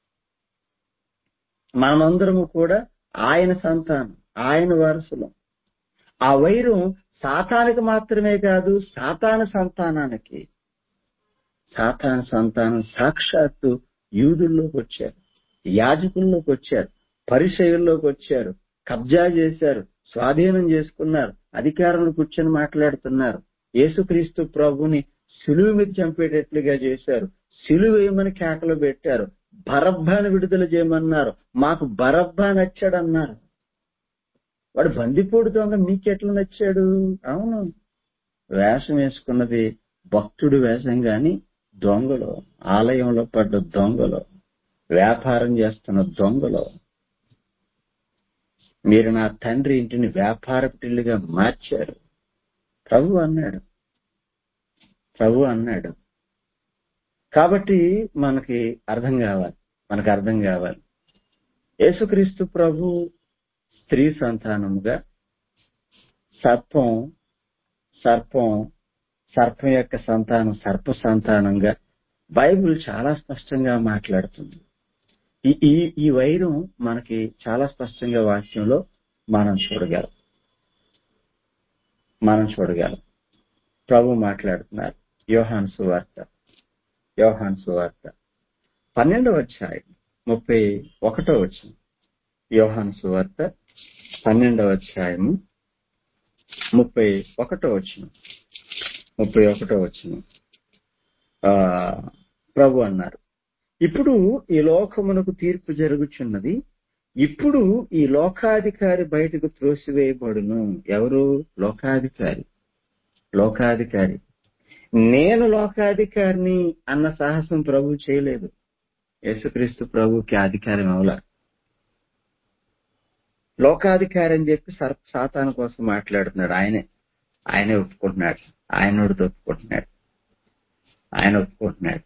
మనమందరము కూడా ఆయన సంతానం ఆయన వారసులం ఆ వైరం సాతానికి మాత్రమే కాదు సాతాన సంతానానికి సాతాన సంతానం సాక్షాత్తు యూదుల్లోకి వచ్చారు యాజకుల్లోకి వచ్చారు పరిచయుల్లోకి వచ్చారు కబ్జా చేశారు స్వాధీనం చేసుకున్నారు అధికారంలో కూర్చొని మాట్లాడుతున్నారు యేసుక్రీస్తు ప్రభుని సిలువు మీద చంపేటట్లుగా చేశారు సిలువ వేయమని కేకలు పెట్టారు బరబ్బాని విడుదల చేయమన్నారు మాకు బరబ్బా నచ్చాడన్నారు వాడు బందిపోడు దొంగ మీకెట్లా నచ్చాడు అవును వేషం వేసుకున్నది భక్తుడు వేషం గాని దొంగలు ఆలయంలో పడ్డ దొంగలు వ్యాపారం చేస్తున్న దొంగలు మీరు నా తండ్రి ఇంటిని వ్యాపారపిల్లిగా మార్చారు ప్రభు అన్నాడు ప్రభు అన్నాడు కాబట్టి మనకి అర్థం కావాలి మనకు అర్థం కావాలి యేసుక్రీస్తు ప్రభు స్త్రీ సంతానముగా సర్పం సర్పం సర్పం యొక్క సంతానం సర్ప సంతానంగా బైబిల్ చాలా స్పష్టంగా మాట్లాడుతుంది ఈ ఈ ఈ వైరం మనకి చాలా స్పష్టంగా వాక్యంలో మనం చూడగలం మనం చూడగలం ప్రభు మాట్లాడుతున్నారు యోహాన్ సువార్త యోహాన్ సువార్త పన్నెండవ అధ్యాయం ముప్పై ఒకటో వచ్చిన యోహాన్ సువార్త పన్నెండవ అధ్యాయము ముప్పై ఒకటో వచ్చిన ముప్పై ఒకటో వచ్చిన ఆ ప్రభు అన్నారు ఇప్పుడు ఈ లోకమునకు తీర్పు జరుగుచున్నది ఇప్పుడు ఈ లోకాధికారి బయటకు త్రోసివేయబడును ఎవరు లోకాధికారి లోకాధికారి నేను లోకాధికారిని అన్న సాహసం ప్రభు చేయలేదు యేసుక్రీస్తు ప్రభుకి అధికారం అవలా లోకాధికారి అని చెప్పి సర్ సాతాను కోసం మాట్లాడుతున్నాడు ఆయనే ఆయనే ఒప్పుకుంటున్నాడు ఆయన ఒప్పుకుంటున్నాడు ఆయన ఒప్పుకుంటున్నాడు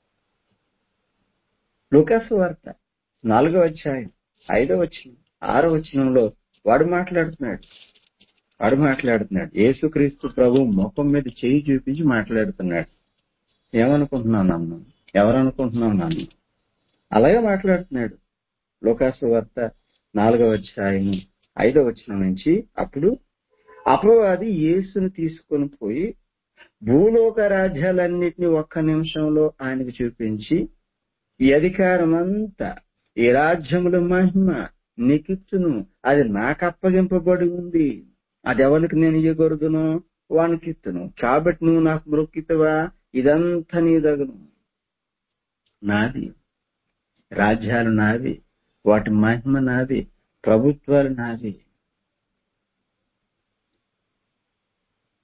లూకాసు వార్త నాలుగో అధ్యాయం ఐదో వచ్చిన ఆరో వచనంలో వాడు మాట్లాడుతున్నాడు వాడు మాట్లాడుతున్నాడు యేసుక్రీస్తు ప్రభు ముఖం మీద చేయి చూపించి మాట్లాడుతున్నాడు ఏమనుకుంటున్నావు నన్ను ఎవరనుకుంటున్నావు నన్ను అలాగే మాట్లాడుతున్నాడు లోకాసు వార్త నాలుగవ అధ్యాయం ఐదో వచనం నుంచి అప్పుడు అపవాది యేసును తీసుకొని పోయి భూలోక రాజ్యాలన్నిటినీ ఒక్క నిమిషంలో ఆయనకు చూపించి ఈ అధికారం అంతా ఈ రాజ్యముల మహిమ నీకిచ్చును అది నాకు అప్పగింపబడి ఉంది అది ఎవరికి నేను ఇయ్యగొరుదును వానికిత్తును కాబట్టి నువ్వు నాకు మొక్కితవా ఇదంతా నీ దగును నాది రాజ్యాలు నావి వాటి మహిమ నాది ప్రభుత్వాలు నాది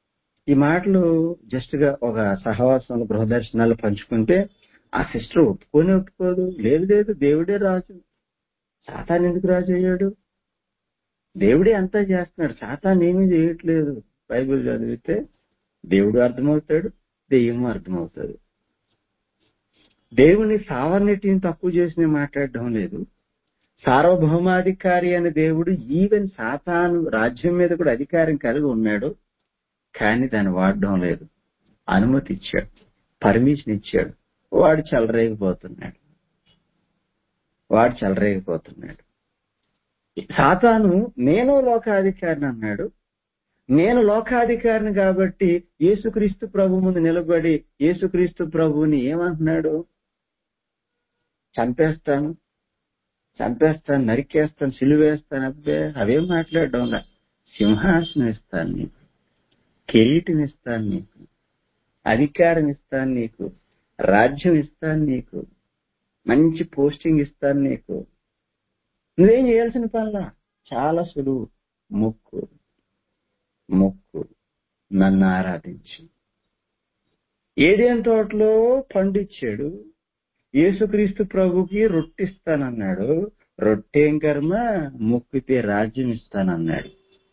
ఈ మాటలు జస్ట్ గా ఒక సహవాసంలో గృహదర్శనాలు పంచుకుంటే ఆ సిస్టర్ ఒప్పుకొని ఒప్పుకోదు లేదు లేదు దేవుడే రాజు సాతాన్ ఎందుకు రాజు అయ్యాడు దేవుడే అంతా చేస్తున్నాడు సాతాన్ ఏమీ చేయట్లేదు బైబిల్ చదివితే దేవుడు అర్థమవుతాడు దెయ్యం అర్థమవుతాడు దేవుని సావర్నిటిని తక్కువ చేసి నేను మాట్లాడడం లేదు సార్వభౌమాధికారి అనే దేవుడు ఈవెన్ సాతాను రాజ్యం మీద కూడా అధికారం కలిగి ఉన్నాడు కానీ దాన్ని వాడడం లేదు అనుమతి ఇచ్చాడు పర్మిషన్ ఇచ్చాడు వాడు చెలరేగిపోతున్నాడు వాడు చెలరేగిపోతున్నాడు సాతాను నేను లోకాధికారిని అన్నాడు నేను లోకాధికారిని కాబట్టి యేసుక్రీస్తు ప్రభు ముందు నిలబడి యేసుక్రీస్తు ప్రభువుని ఏమంటున్నాడు చంపేస్తాను చంపేస్తాను నరికేస్తాను సిలువేస్తాను అబ్బే అవేం మాట్లాడడం లా. సింహాసనం ఇస్తాను నీకు కిరీటం ఇస్తాను నీకు అధికారం ఇస్తాను నీకు రాజ్యం ఇస్తాను నీకు మంచి పోస్టింగ్ ఇస్తాను నీకు నువ్వేం చేయాల్సిన పనిలా చాలా సులువు మొక్కు మొక్కు నన్ను ఆరాధించు ఏదేం తోటలో పండిచ్చాడు యేసుక్రీస్తు ప్రభుకి రొట్టిస్తానన్నాడు రొట్టేం కర్మ మొక్కితే రాజ్యం ఇస్తానన్నాడు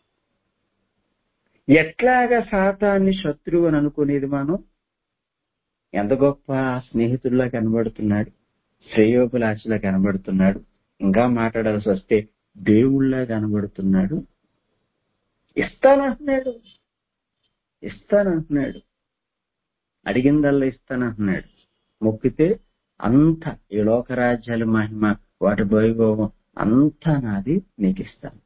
ఎట్లాగా సాతాన్ని శత్రువు అని అనుకునేది మనం ఎంత గొప్ప స్నేహితుల్లా కనబడుతున్నాడు శ్రేయోభిలాషలా కనబడుతున్నాడు ఇంకా మాట్లాడాల్సి వస్తే దేవుళ్ళ కనబడుతున్నాడు ఇస్తానంటున్నాడు ఇస్తానంటున్నాడు అడిగిందల్లా ఇస్తానంటున్నాడు మొక్కితే అంత ఈ లోకరాజ్యాల మహిమ వాటి వైభవం అంతా నాది నీకు ఇస్తాను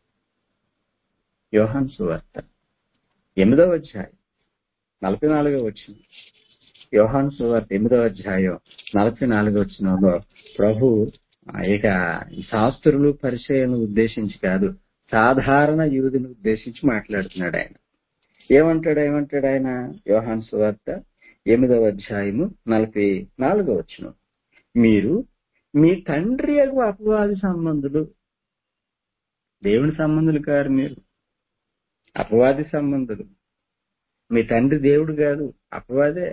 యోహాన్ సువార్త ఎనిమిదవ అధ్యాయం నలభై నాలుగో వచ్చింది యోహాన్ సువార్త ఎనిమిదవ అధ్యాయం నలభై నాలుగో వచ్చినలో ప్రభు ఆ, ఇక ఈ శాస్త్రులు పరిచయను ఉద్దేశించి కాదు సాధారణ యూదుని ఉద్దేశించి మాట్లాడుతున్నాడు ఆయన ఏమంటాడు ఏమంటాడు ఆయన యోహాన్ సువార్త ఎనిమిదవ అధ్యాయము నలభై నాలుగో వచ్చిన మీరు మీ తండ్రి యొక్క అపవాది సంబంధులు దేవుని సంబంధులు కారు మీరు అపవాది సంబంధులు మీ తండ్రి దేవుడు కాదు అపవాదే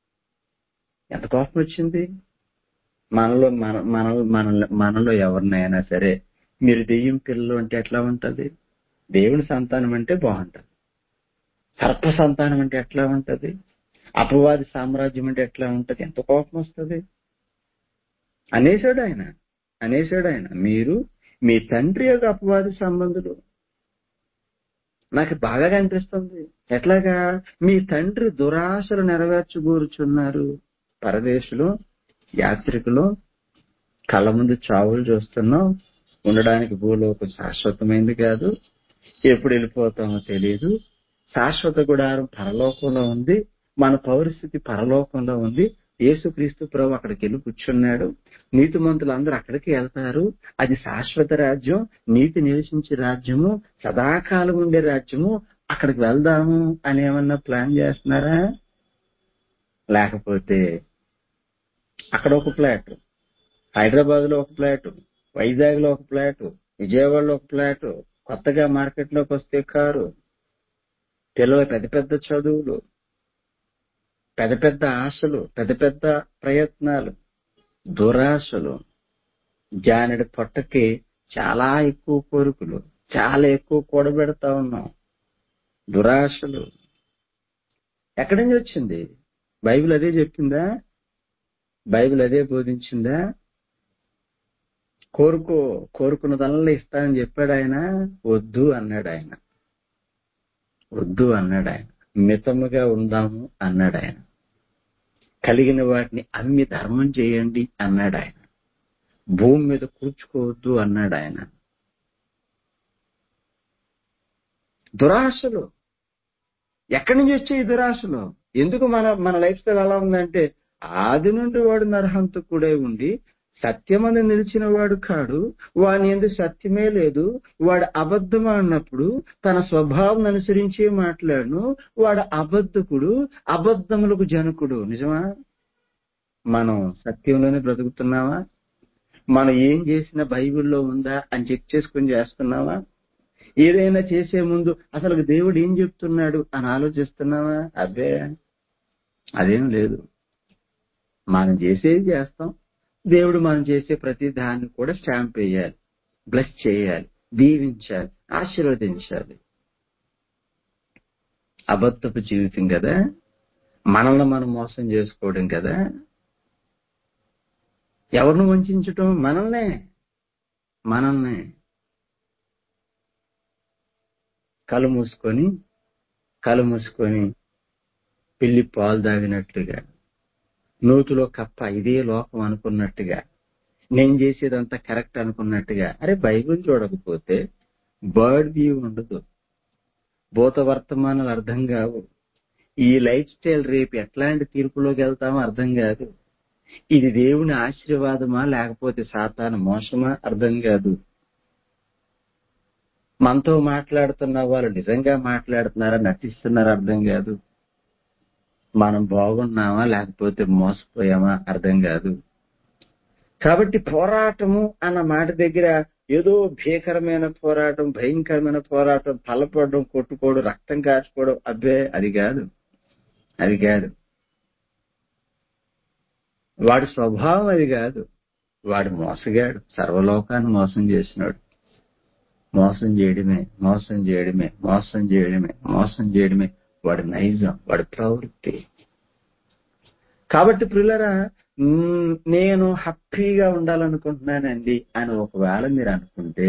ఎంత కోపం వచ్చింది మనలో మన మన మన- మనలో ఎవరినైనా సరే మీరు దెయ్యం పిల్లలు అంటే ఎట్లా ఉంటది దేవుని సంతానం అంటే బాగుంటది సర్ప సంతానం అంటే ఎట్లా ఉంటది అపవాది సామ్రాజ్యం అంటే ఎట్లా ఉంటది ఎంత కోపం వస్తుంది అనేసాడు ఆయన అనేసాడు ఆయన మీరు మీ తండ్రి యొక్క అపవాది సంబంధులు నాకు బాగా కనిపిస్తుంది ఎట్లాగా మీ తండ్రి దురాశలు నెరవేర్చగూరుచున్నారు పరదేశులు యాత్రికులు కళ్ళ ముందు చావులు చూస్తున్నాం ఉండడానికి భూలోకం శాశ్వతమైంది కాదు ఎప్పుడు వెళ్ళిపోతామో తెలియదు శాశ్వత గుడారం పరలోకంలో ఉంది మన పౌరస్థితి పరలోకంలో ఉంది యేసుక్రీస్తు ప్రభు అక్కడికి వెళ్ళి కూర్చున్నాడు నీతిమంతులు అందరూ అక్కడికి వెళ్తారు అది శాశ్వత రాజ్యం నీతి నివసించే రాజ్యము సదాకాలం ఉండే రాజ్యము అక్కడికి వెళ్దాము అని ఏమన్నా ప్లాన్ చేస్తున్నారా లేకపోతే అక్కడ ఒక ఫ్లాట్ హైదరాబాద్ లో ఒక ఫ్లాట్ వైజాగ్ లో ఒక ఫ్లాట్ విజయవాడలో ఒక ఫ్లాట్ కొత్తగా మార్కెట్ లోకి వస్తే కారు పిల్లల పెద్ద పెద్ద చదువులు పెద్ద పెద్ద ఆశలు పెద్ద పెద్ద ప్రయత్నాలు దురాశలు జానడి పొట్టకి చాలా ఎక్కువ కోరికలు చాలా ఎక్కువ కూడబెడతా ఉన్నాం దురాశలు ఎక్కడి నుంచి వచ్చింది బైబిల్ అదే చెప్పిందా బైబిల్ అదే బోధించిందా కోరుకో కోరుకున్నదల్లా ఇస్తానని చెప్పాడు ఆయన వద్దు అన్నాడు ఆయన వద్దు అన్నాడు ఆయన మితముగా ఉందాము అన్నాడు ఆయన కలిగిన వాటిని అమ్మి ధర్మం చేయండి అన్నాడు ఆయన భూమి మీద కూర్చుకోవద్దు అన్నాడు ఆయన దురాశలు ఎక్కడి నుంచి వచ్చాయి ఈ దురాశలు ఎందుకు మన మన లైఫ్ స్టైల్ ఎలా ఉందంటే ఆది నుండి వాడు నరహంతకుడే ఉండి సత్యమని నిలిచిన వాడు కాడు వాని ఎందుకు సత్యమే లేదు వాడు అబద్ధం అన్నప్పుడు తన స్వభావం అనుసరించే మాట్లాడును వాడు అబద్ధకుడు అబద్ధములకు జనకుడు నిజమా మనం సత్యంలోనే బ్రతుకుతున్నావా మనం ఏం చేసినా బైబిల్లో ఉందా అని చెక్ చేసుకుని చేస్తున్నావా ఏదైనా చేసే ముందు అసలు దేవుడు ఏం చెప్తున్నాడు అని ఆలోచిస్తున్నావా అబ్బే అదేం లేదు మనం చేసేది చేస్తాం దేవుడు మనం చేసే ప్రతి దాన్ని కూడా స్టాంప్ వేయాలి బ్లెస్ చేయాలి దీవించాలి ఆశీర్వదించాలి అబద్ధపు జీవితం కదా మనల్ని మనం మోసం చేసుకోవడం కదా ఎవరిని వంచటం మనల్నే మనల్నే కళ్ళు మూసుకొని కళ్ళు మూసుకొని పిల్లి పాలు తాగినట్లుగా నూతులో కప్ప ఇదే లోకం అనుకున్నట్టుగా నేను చేసేదంతా కరెక్ట్ అనుకున్నట్టుగా అరే బైబిల్ చూడకపోతే బర్డ్ వ్యూ ఉండదు భూత వర్తమానాలు అర్థం కావు ఈ లైఫ్ స్టైల్ రేపు ఎట్లాంటి తీర్పులోకి వెళ్తామో అర్థం కాదు ఇది దేవుని ఆశీర్వాదమా లేకపోతే సాతాన మోసమా అర్థం కాదు మనతో మాట్లాడుతున్న వాళ్ళు నిజంగా మాట్లాడుతున్నారా నటిస్తున్నారా అర్థం కాదు మనం బాగున్నామా లేకపోతే మోసపోయామా అర్థం కాదు కాబట్టి పోరాటము అన్న మాట దగ్గర ఏదో భీకరమైన పోరాటం భయంకరమైన పోరాటం తలపడడం కొట్టుకోవడం రక్తం కాచుకోవడం అబ్బే అది కాదు అది కాదు వాడి స్వభావం అది కాదు వాడు మోసగాడు సర్వలోకాన్ని మోసం చేసినాడు మోసం చేయడమే మోసం చేయడమే మోసం చేయడమే మోసం చేయడమే వాడి నైజం వాడి ప్రవృత్తి కాబట్టి పిల్లరా నేను హ్యాపీగా ఉండాలనుకుంటున్నానండి అని ఒకవేళ మీరు అనుకుంటే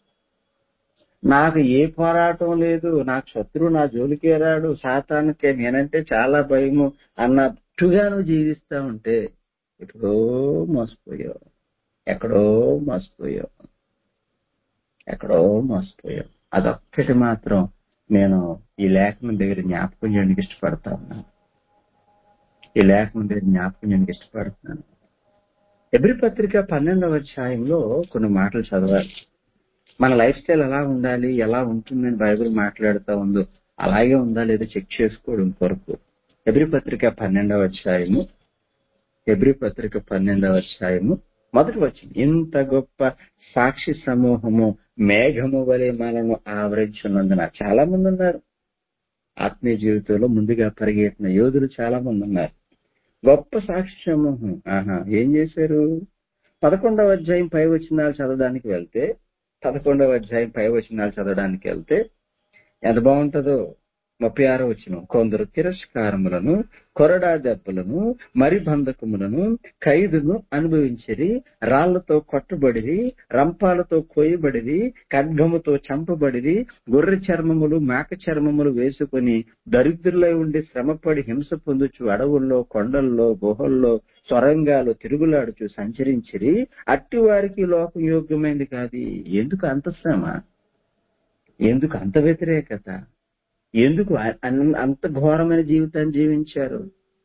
నాకు ఏ పోరాటం లేదు నాకు శత్రువు నా జోలికే రాడు శాతానికే నేనంటే చాలా భయము అన్నట్టుగా నువ్వు జీవిస్తా ఉంటే ఎక్కడో మోసపోయావు ఎక్కడో మోసపోయావు ఎక్కడో మోసపోయావు అదొక్కటి మాత్రం నేను ఈ లేఖనం దగ్గర జ్ఞాపకం చేయడానికి ఇష్టపడతా ఉన్నాను ఈ లేఖనం దగ్గర జ్ఞాపకం చేయడానికి ఇష్టపడుతున్నాను ఎబ్రి పత్రిక పన్నెండవ అధ్యాయంలో కొన్ని మాటలు చదవాలి మన లైఫ్ స్టైల్ ఎలా ఉండాలి ఎలా ఉంటుందని బైబిల్ మాట్లాడుతూ ఉందో అలాగే ఉందా లేదో చెక్ చేసుకోవడం కొరకు ఎబ్రి పత్రిక పన్నెండవ అధ్యాయము ఎబ్రి పత్రిక పన్నెండవ అధ్యాయము మొదటి వచ్చింది ఇంత గొప్ప సాక్షి సమూహము మేఘము వలె మనను ఆవరించున్నందున చాలా మంది ఉన్నారు ఆత్మీయ జీవితంలో ముందుగా పరిగెట్టిన యోధులు చాలా మంది ఉన్నారు గొప్ప సాక్షి సమూహం ఆహా ఏం చేశారు పదకొండవ అధ్యాయం పై వచనాలు చదవడానికి వెళ్తే పదకొండవ అధ్యాయం పై వచనాలు చదవడానికి వెళ్తే ఎంత బాగుంటుందో ముప్పై ఆరో వచ్చిన కొందరు తిరస్కారములను కొరడా దెబ్బలను మరి బంధకములను ఖైదును అనుభవించిరి రాళ్లతో కొట్టబడిరి రంపాలతో కోయబడిరి ఖడ్గముతో చంపబడిరి గొర్రె చర్మములు మేక చర్మములు వేసుకుని దరిద్రులై ఉండి శ్రమపడి హింస పొందుచు అడవుల్లో కొండల్లో గుహల్లో సొరంగాలు తిరుగులాడుచు సంచరించిరి అట్టి వారికి లోకం యోగ్యమైంది కాదు ఎందుకు అంత శ్రమ ఎందుకు అంత వ్యతిరేకత ఎందుకు అంత ఘోరమైన జీవితాన్ని జీవించారు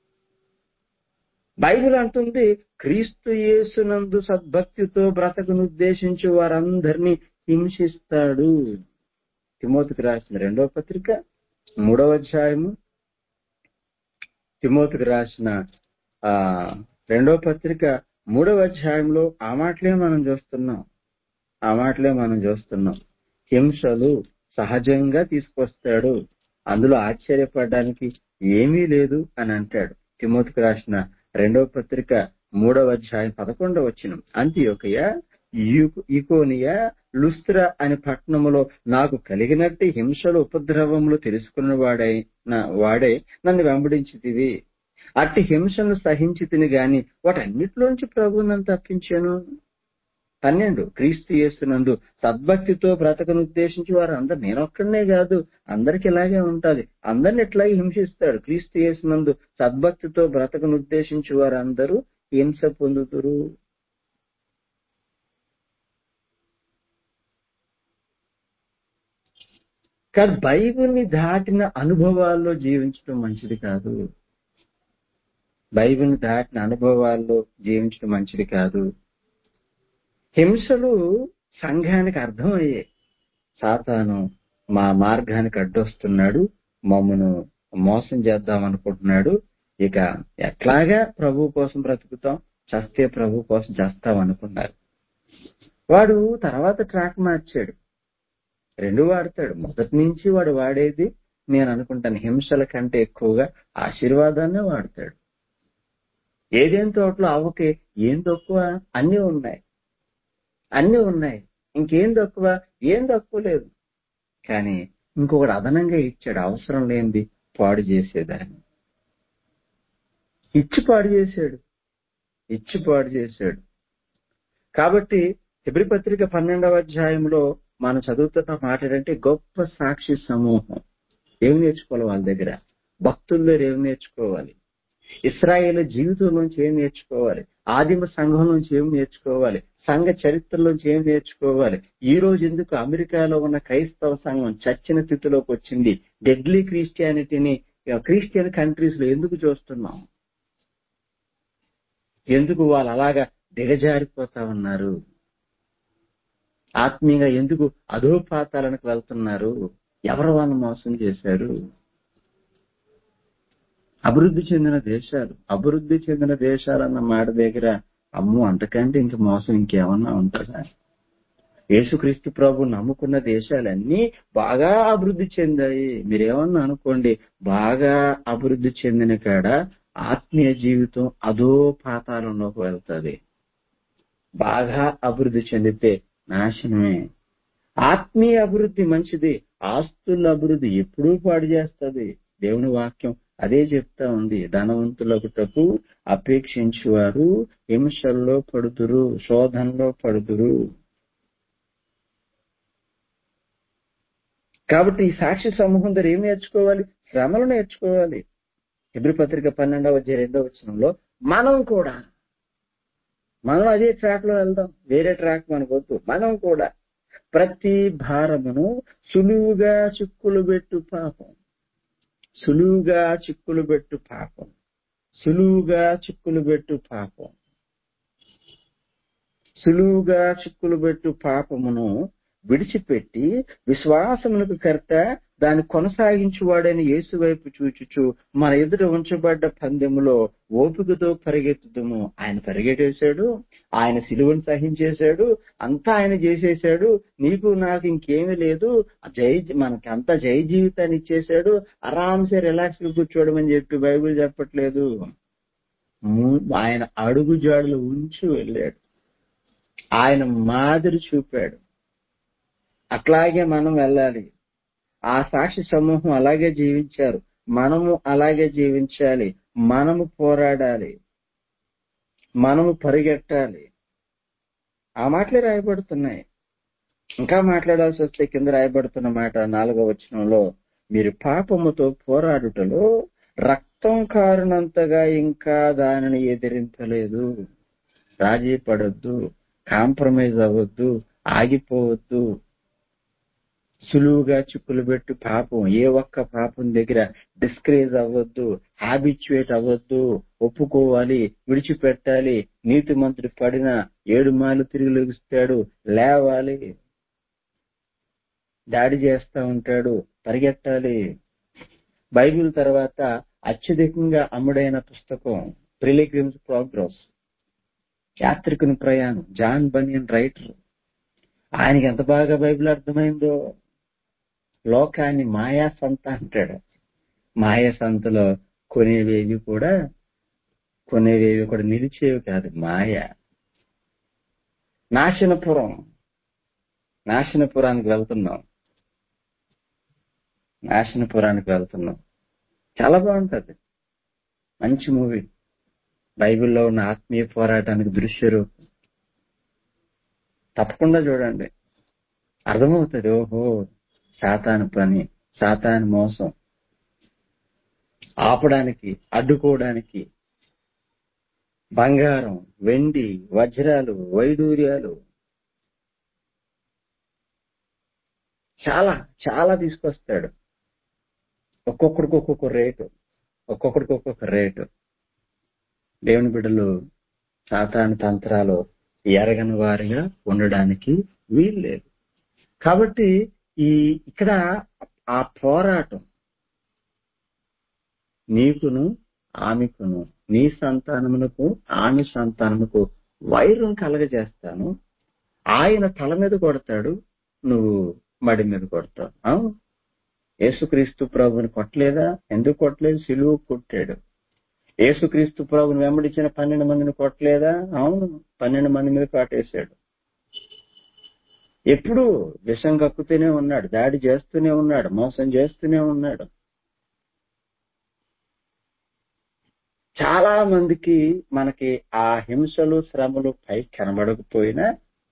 బైబిల్ అంటుంది క్రీస్తు యేసునందు సద్భక్తితో బ్రతకను ఉద్దేశించి వారందరినీ హింసిస్తాడు తిమోతికి రాసిన రెండవ పత్రిక మూడవ అధ్యాయము తిమోతికి రాసిన ఆ రెండవ పత్రిక మూడవ అధ్యాయంలో ఆ మాటలే మనం చూస్తున్నాం ఆ మాటలే మనం చూస్తున్నాం హింసలు సహజంగా తీసుకొస్తాడు అందులో ఆశ్చర్యపడడానికి ఏమీ లేదు అని అంటాడు తిమోతికి రాసిన రెండవ పత్రిక మూడవ అధ్యాయం పదకొండవ వచ్చిన అంత్యోకయ ఈకోనియా లుస్త్ర అనే పట్టణములో నాకు కలిగినట్టు హింసలు ఉపద్రవములు తెలుసుకున్న వాడైన వాడే నన్ను వెంబడించితివి అట్టి హింసను సహించి తిని గాని వాటన్నిటిలోంచి ప్రభు నన్ను తప్పించాను పన్నెండు క్రీస్తు యేసునందు సద్భక్తితో బ్రతకను ఉద్దేశించి వారు అందరు నేనొక్కడనే కాదు అందరికి ఇలాగే ఉంటది అందరిని ఇట్లాగే హింసిస్తాడు క్రీస్తు యేసునందు సద్భక్తితో బ్రతకను ఉద్దేశించి వారు అందరూ హింస పొందుతురు కానీ బైబిల్ని దాటిన అనుభవాల్లో జీవించడం మంచిది కాదు బైబిల్ని దాటిన అనుభవాల్లో జీవించడం మంచిది కాదు హింసలు సంఘానికి అర్థమయ్యే సాతాను మా మార్గానికి అడ్డొస్తున్నాడు మమ్మను మోసం చేద్దాం అనుకుంటున్నాడు ఇక ఎట్లాగా ప్రభు కోసం బ్రతుకుతాం చస్తే ప్రభు కోసం చేస్తాం అనుకున్నారు వాడు తర్వాత ట్రాక్ మార్చాడు రెండు వాడతాడు మొదటి నుంచి వాడు వాడేది నేను అనుకుంటాను హింసల కంటే ఎక్కువగా ఆశీర్వాదాన్నే వాడతాడు ఏదేం తోటలో అవ్వకి ఏం తక్కువ అన్నీ ఉన్నాయి అన్నీ ఉన్నాయి ఇంకేం తక్కువ ఏం తక్కువ లేదు కానీ ఇంకొకటి అదనంగా ఇచ్చాడు అవసరం లేనిది పాడు చేసేదాన్ని ఇచ్చి పాడు చేశాడు ఇచ్చి పాడు చేశాడు కాబట్టి హెబ్రి పత్రిక పన్నెండవ అధ్యాయంలో మనం చదువుతున్న మాట ఏంటంటే గొప్ప సాక్షి సమూహం ఏమి నేర్చుకోవాలి వాళ్ళ దగ్గర భక్తుల్లో ఏమి నేర్చుకోవాలి ఇస్రాయేల్ జీవితం నుంచి ఏం నేర్చుకోవాలి ఆదిమ సంఘం నుంచి ఏం నేర్చుకోవాలి సంఘ చరిత్రలోంచి ఏం నేర్చుకోవాలి ఈ రోజు ఎందుకు అమెరికాలో ఉన్న క్రైస్తవ సంఘం చచ్చిన స్థితిలోకి వచ్చింది డెడ్లీ క్రిస్టియానిటీని క్రిస్టియన్ కంట్రీస్ లో ఎందుకు చూస్తున్నాం ఎందుకు వాళ్ళు అలాగా దిగజారిపోతా ఉన్నారు ఆత్మీయంగా ఎందుకు అధోపాతాలకు వెళ్తున్నారు ఎవరు వాళ్ళని మోసం చేశారు అభివృద్ధి చెందిన దేశాలు అభివృద్ధి చెందిన దేశాలన్న మాట దగ్గర అమ్మో అంతకంటే ఇంక మోసం ఇంకేమన్నా ఉంటుందా యేసుక్రీస్తు ప్రభు నమ్ముకున్న దేశాలన్నీ బాగా అభివృద్ధి చెందాయి మీరేమన్నా అనుకోండి బాగా అభివృద్ధి చెందిన కాడ ఆత్మీయ జీవితం అదో పాతాళంలోకి వెళ్తుంది బాగా అభివృద్ధి చెందితే నాశనమే ఆత్మీయ అభివృద్ధి మంచిది ఆస్తుల అభివృద్ధి ఎప్పుడూ పాడు చేస్తుంది దేవుని వాక్యం అదే చెప్తా ఉంది ధనవంతులకుటకు అపేక్షించువారు హింసల్లో పడుతురు శోధనలో పడుతురు కాబట్టి ఈ సాక్షి సమూహం దగ్గర ఏం నేర్చుకోవాలి శ్రమలు నేర్చుకోవాలి ఎబ్రి పత్రిక పన్నెండవ అధ్యాయ రెండవ వచనంలో మనం కూడా మనం అదే ట్రాక్ లో వెళ్దాం వేరే ట్రాక్ మనకు వద్దు మనం కూడా ప్రతి భారమును సులువుగా చిక్కులు పెట్టు పాపం సులువుగా చిక్కులు పెట్టు పాపం సులువుగా చిక్కులు పెట్టు పాపం సులువుగా చిక్కులు పెట్టు పాపమును విడిచిపెట్టి విశ్వాసమునకు కర్త దాన్ని కొనసాగించువాడైన యేసు వైపు చూచుచు మన ఎదుట ఉంచబడ్డ పందెములో ఓపికతో పరిగెత్తుదము ఆయన పరిగెట్టేశాడు ఆయన సిలువను సహించేశాడు అంతా ఆయన చేసేశాడు నీకు నాకు ఇంకేమీ లేదు జై మనకి అంతా జై జీవితాన్ని ఇచ్చేశాడు ఆరాంసే రిలాక్స్ గా కూర్చోవడం చెప్పి బైబిల్ చెప్పట్లేదు ఆయన అడుగు జాడులు ఉంచి వెళ్ళాడు ఆయన మాదిరి చూపాడు అట్లాగే మనం వెళ్ళాలి ఆ సాక్షి సమూహం అలాగే జీవించారు మనము అలాగే జీవించాలి మనము పోరాడాలి మనము పరిగెట్టాలి ఆ మాటలే రాయబడుతున్నాయి ఇంకా మాట్లాడాల్సి వస్తే కింద రాయబడుతున్న మాట నాలుగో వచనంలో మీరు పాపముతో పోరాడుటలో రక్తం కారునంతగా ఇంకా దానిని ఎదిరించలేదు రాజీ పడొద్దు కాంప్రమైజ్ అవ్వద్దు ఆగిపోవద్దు సులువుగా చిక్కులు పెట్టు పాపం ఏ ఒక్క పాపం దగ్గర డిస్కరేజ్ అవ్వద్దు హ్యాబిచ్యుయేట్ అవ్వద్దు ఒప్పుకోవాలి విడిచిపెట్టాలి నీతి మంత్రి పడిన ఏడు మాలు తిరిగి లెగుస్తాడు లేవాలి దాడి చేస్తా ఉంటాడు పరిగెట్టాలి బైబిల్ తర్వాత అత్యధికంగా అమ్ముడైన పుస్తకం ప్రిలిగ్రిమ్స్ ప్రోగ్రెస్ యాత్రికుని ప్రయాణం జాన్ బనియన్ రైటర్ ఆయనకి ఎంత బాగా బైబిల్ అర్థమైందో లోకాన్ని మాయా సంత అంటాడు మాయా సంతలో కొనేవేవి కూడా కొనేవేవి కూడా నిలిచేవి కాదు మాయ నాశనపురం నాశనపురానికి వెళ్తున్నాం నాశనపురానికి వెళ్తున్నాం చాలా బాగుంటది మంచి మూవీ బైబిల్లో ఉన్న ఆత్మీయ పోరాటానికి దృశ్య రూపం తప్పకుండా చూడండి అర్థమవుతుంది ఓహో సాతాను పని సాతాను మోసం ఆపడానికి అడ్డుకోవడానికి బంగారం వెండి వజ్రాలు వైడూర్యాలు చాలా చాలా తీసుకొస్తాడు ఒక్కొక్కడికి ఒక్కొక్క రేటు ఒక్కొక్కడికి ఒక్కొక్క రేటు దేవుని బిడ్డలు సాతాను తంత్రాలు ఎరగని వారిగా ఉండడానికి వీల్లేదు కాబట్టి ఈ ఇక్కడ ఆ పోరాటం నీకును ఆమెకును నీ సంతానమునకు ఆమె సంతానముకు వైరం కలగజేస్తాను ఆయన తల మీద కొడతాడు నువ్వు మడి మీద కొడతావు అవును యేసుక్రీస్తు ప్రభుని కొట్టలేదా ఎందుకు కొట్టలేదు సిలువు కొట్టాడు యేసుక్రీస్తు ప్రభుని వెంబడించిన పన్నెండు మందిని కొట్టలేదా అవును పన్నెండు మంది మీద కాటేశాడు ఎప్పుడు విషం కక్కుతూనే ఉన్నాడు దాడి చేస్తూనే ఉన్నాడు మోసం చేస్తూనే ఉన్నాడు చాలా మందికి మనకి ఆ హింసలు శ్రమలు పై కనబడకపోయినా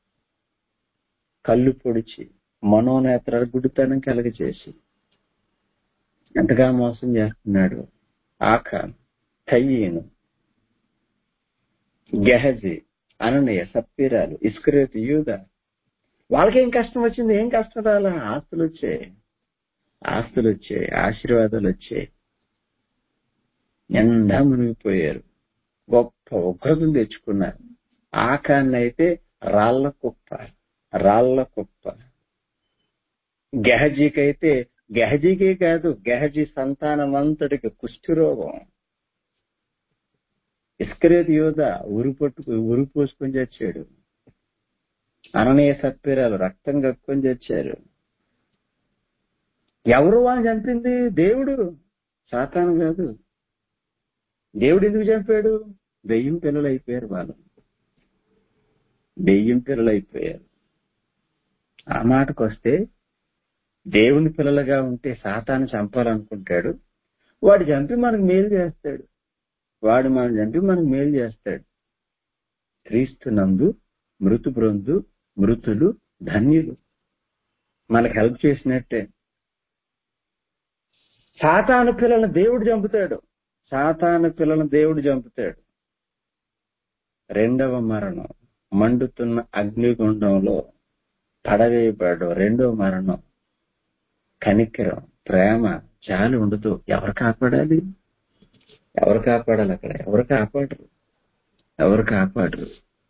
కళ్ళు పొడిచి మనోనేత్రాలు గుడితనం కలగజేసి ఎంతగా మోసం చేస్తున్నాడు ఆఖాన్ తయ్యను గెహజీ అననయ సప్పీరాలు ఇస్కరేతు యూద వాళ్ళకేం కష్టం వచ్చింది ఏం కష్టం రాలా ఆస్తులు వచ్చాయి ఆస్తులు వచ్చాయి ఆశీర్వాదాలు వచ్చాయి ఎండా మునిగిపోయారు గొప్ప ఉగ్రతను తెచ్చుకున్నారు ఆకాన్ని అయితే రాళ్ల కుప్ప రాళ్ల కుప్ప గెహజీకైతే గెహజీకే కాదు గెహజీ సంతానమంతటికి కుష్ఠరోగం ఇస్కరేత్ యోధ ఉరి పట్టుకు ఉరి పోసుకొని చచ్చాడు అననీయ సత్పీరాలు రక్తం కక్కుని చచ్చారు ఎవరు వాళ్ళని చంపింది దేవుడు సాతాను కాదు దేవుడు ఎందుకు చంపాడు దెయ్యం పిల్లలు అయిపోయారు వాళ్ళు దెయ్యం పిల్లలు అయిపోయారు ఆ మాటకు వస్తే దేవుని పిల్లలుగా ఉంటే సాతాను చంపాలనుకుంటాడు వాడు చంపి మనకు మేలు చేస్తాడు వాడు మనం చంపి మనకు మేలు చేస్తాడు క్రీస్తునందు మృతు బృందు మృతులు ధన్యులు మనకు హెల్ప్ చేసినట్టే సాతాను పిల్లలను దేవుడు చంపుతాడు సాతాను పిల్లలను దేవుడు చంపుతాడు రెండవ మరణం మండుతున్న అగ్నిగుండంలో పడవేయబడడం రెండవ మరణం కనికరం ప్రేమ జాలి ఉండదు ఎవరు కాపాడాలి ఎవరు కాపాడాలి అక్కడ ఎవరు కాపాడరు ఎవరు కాపాడరు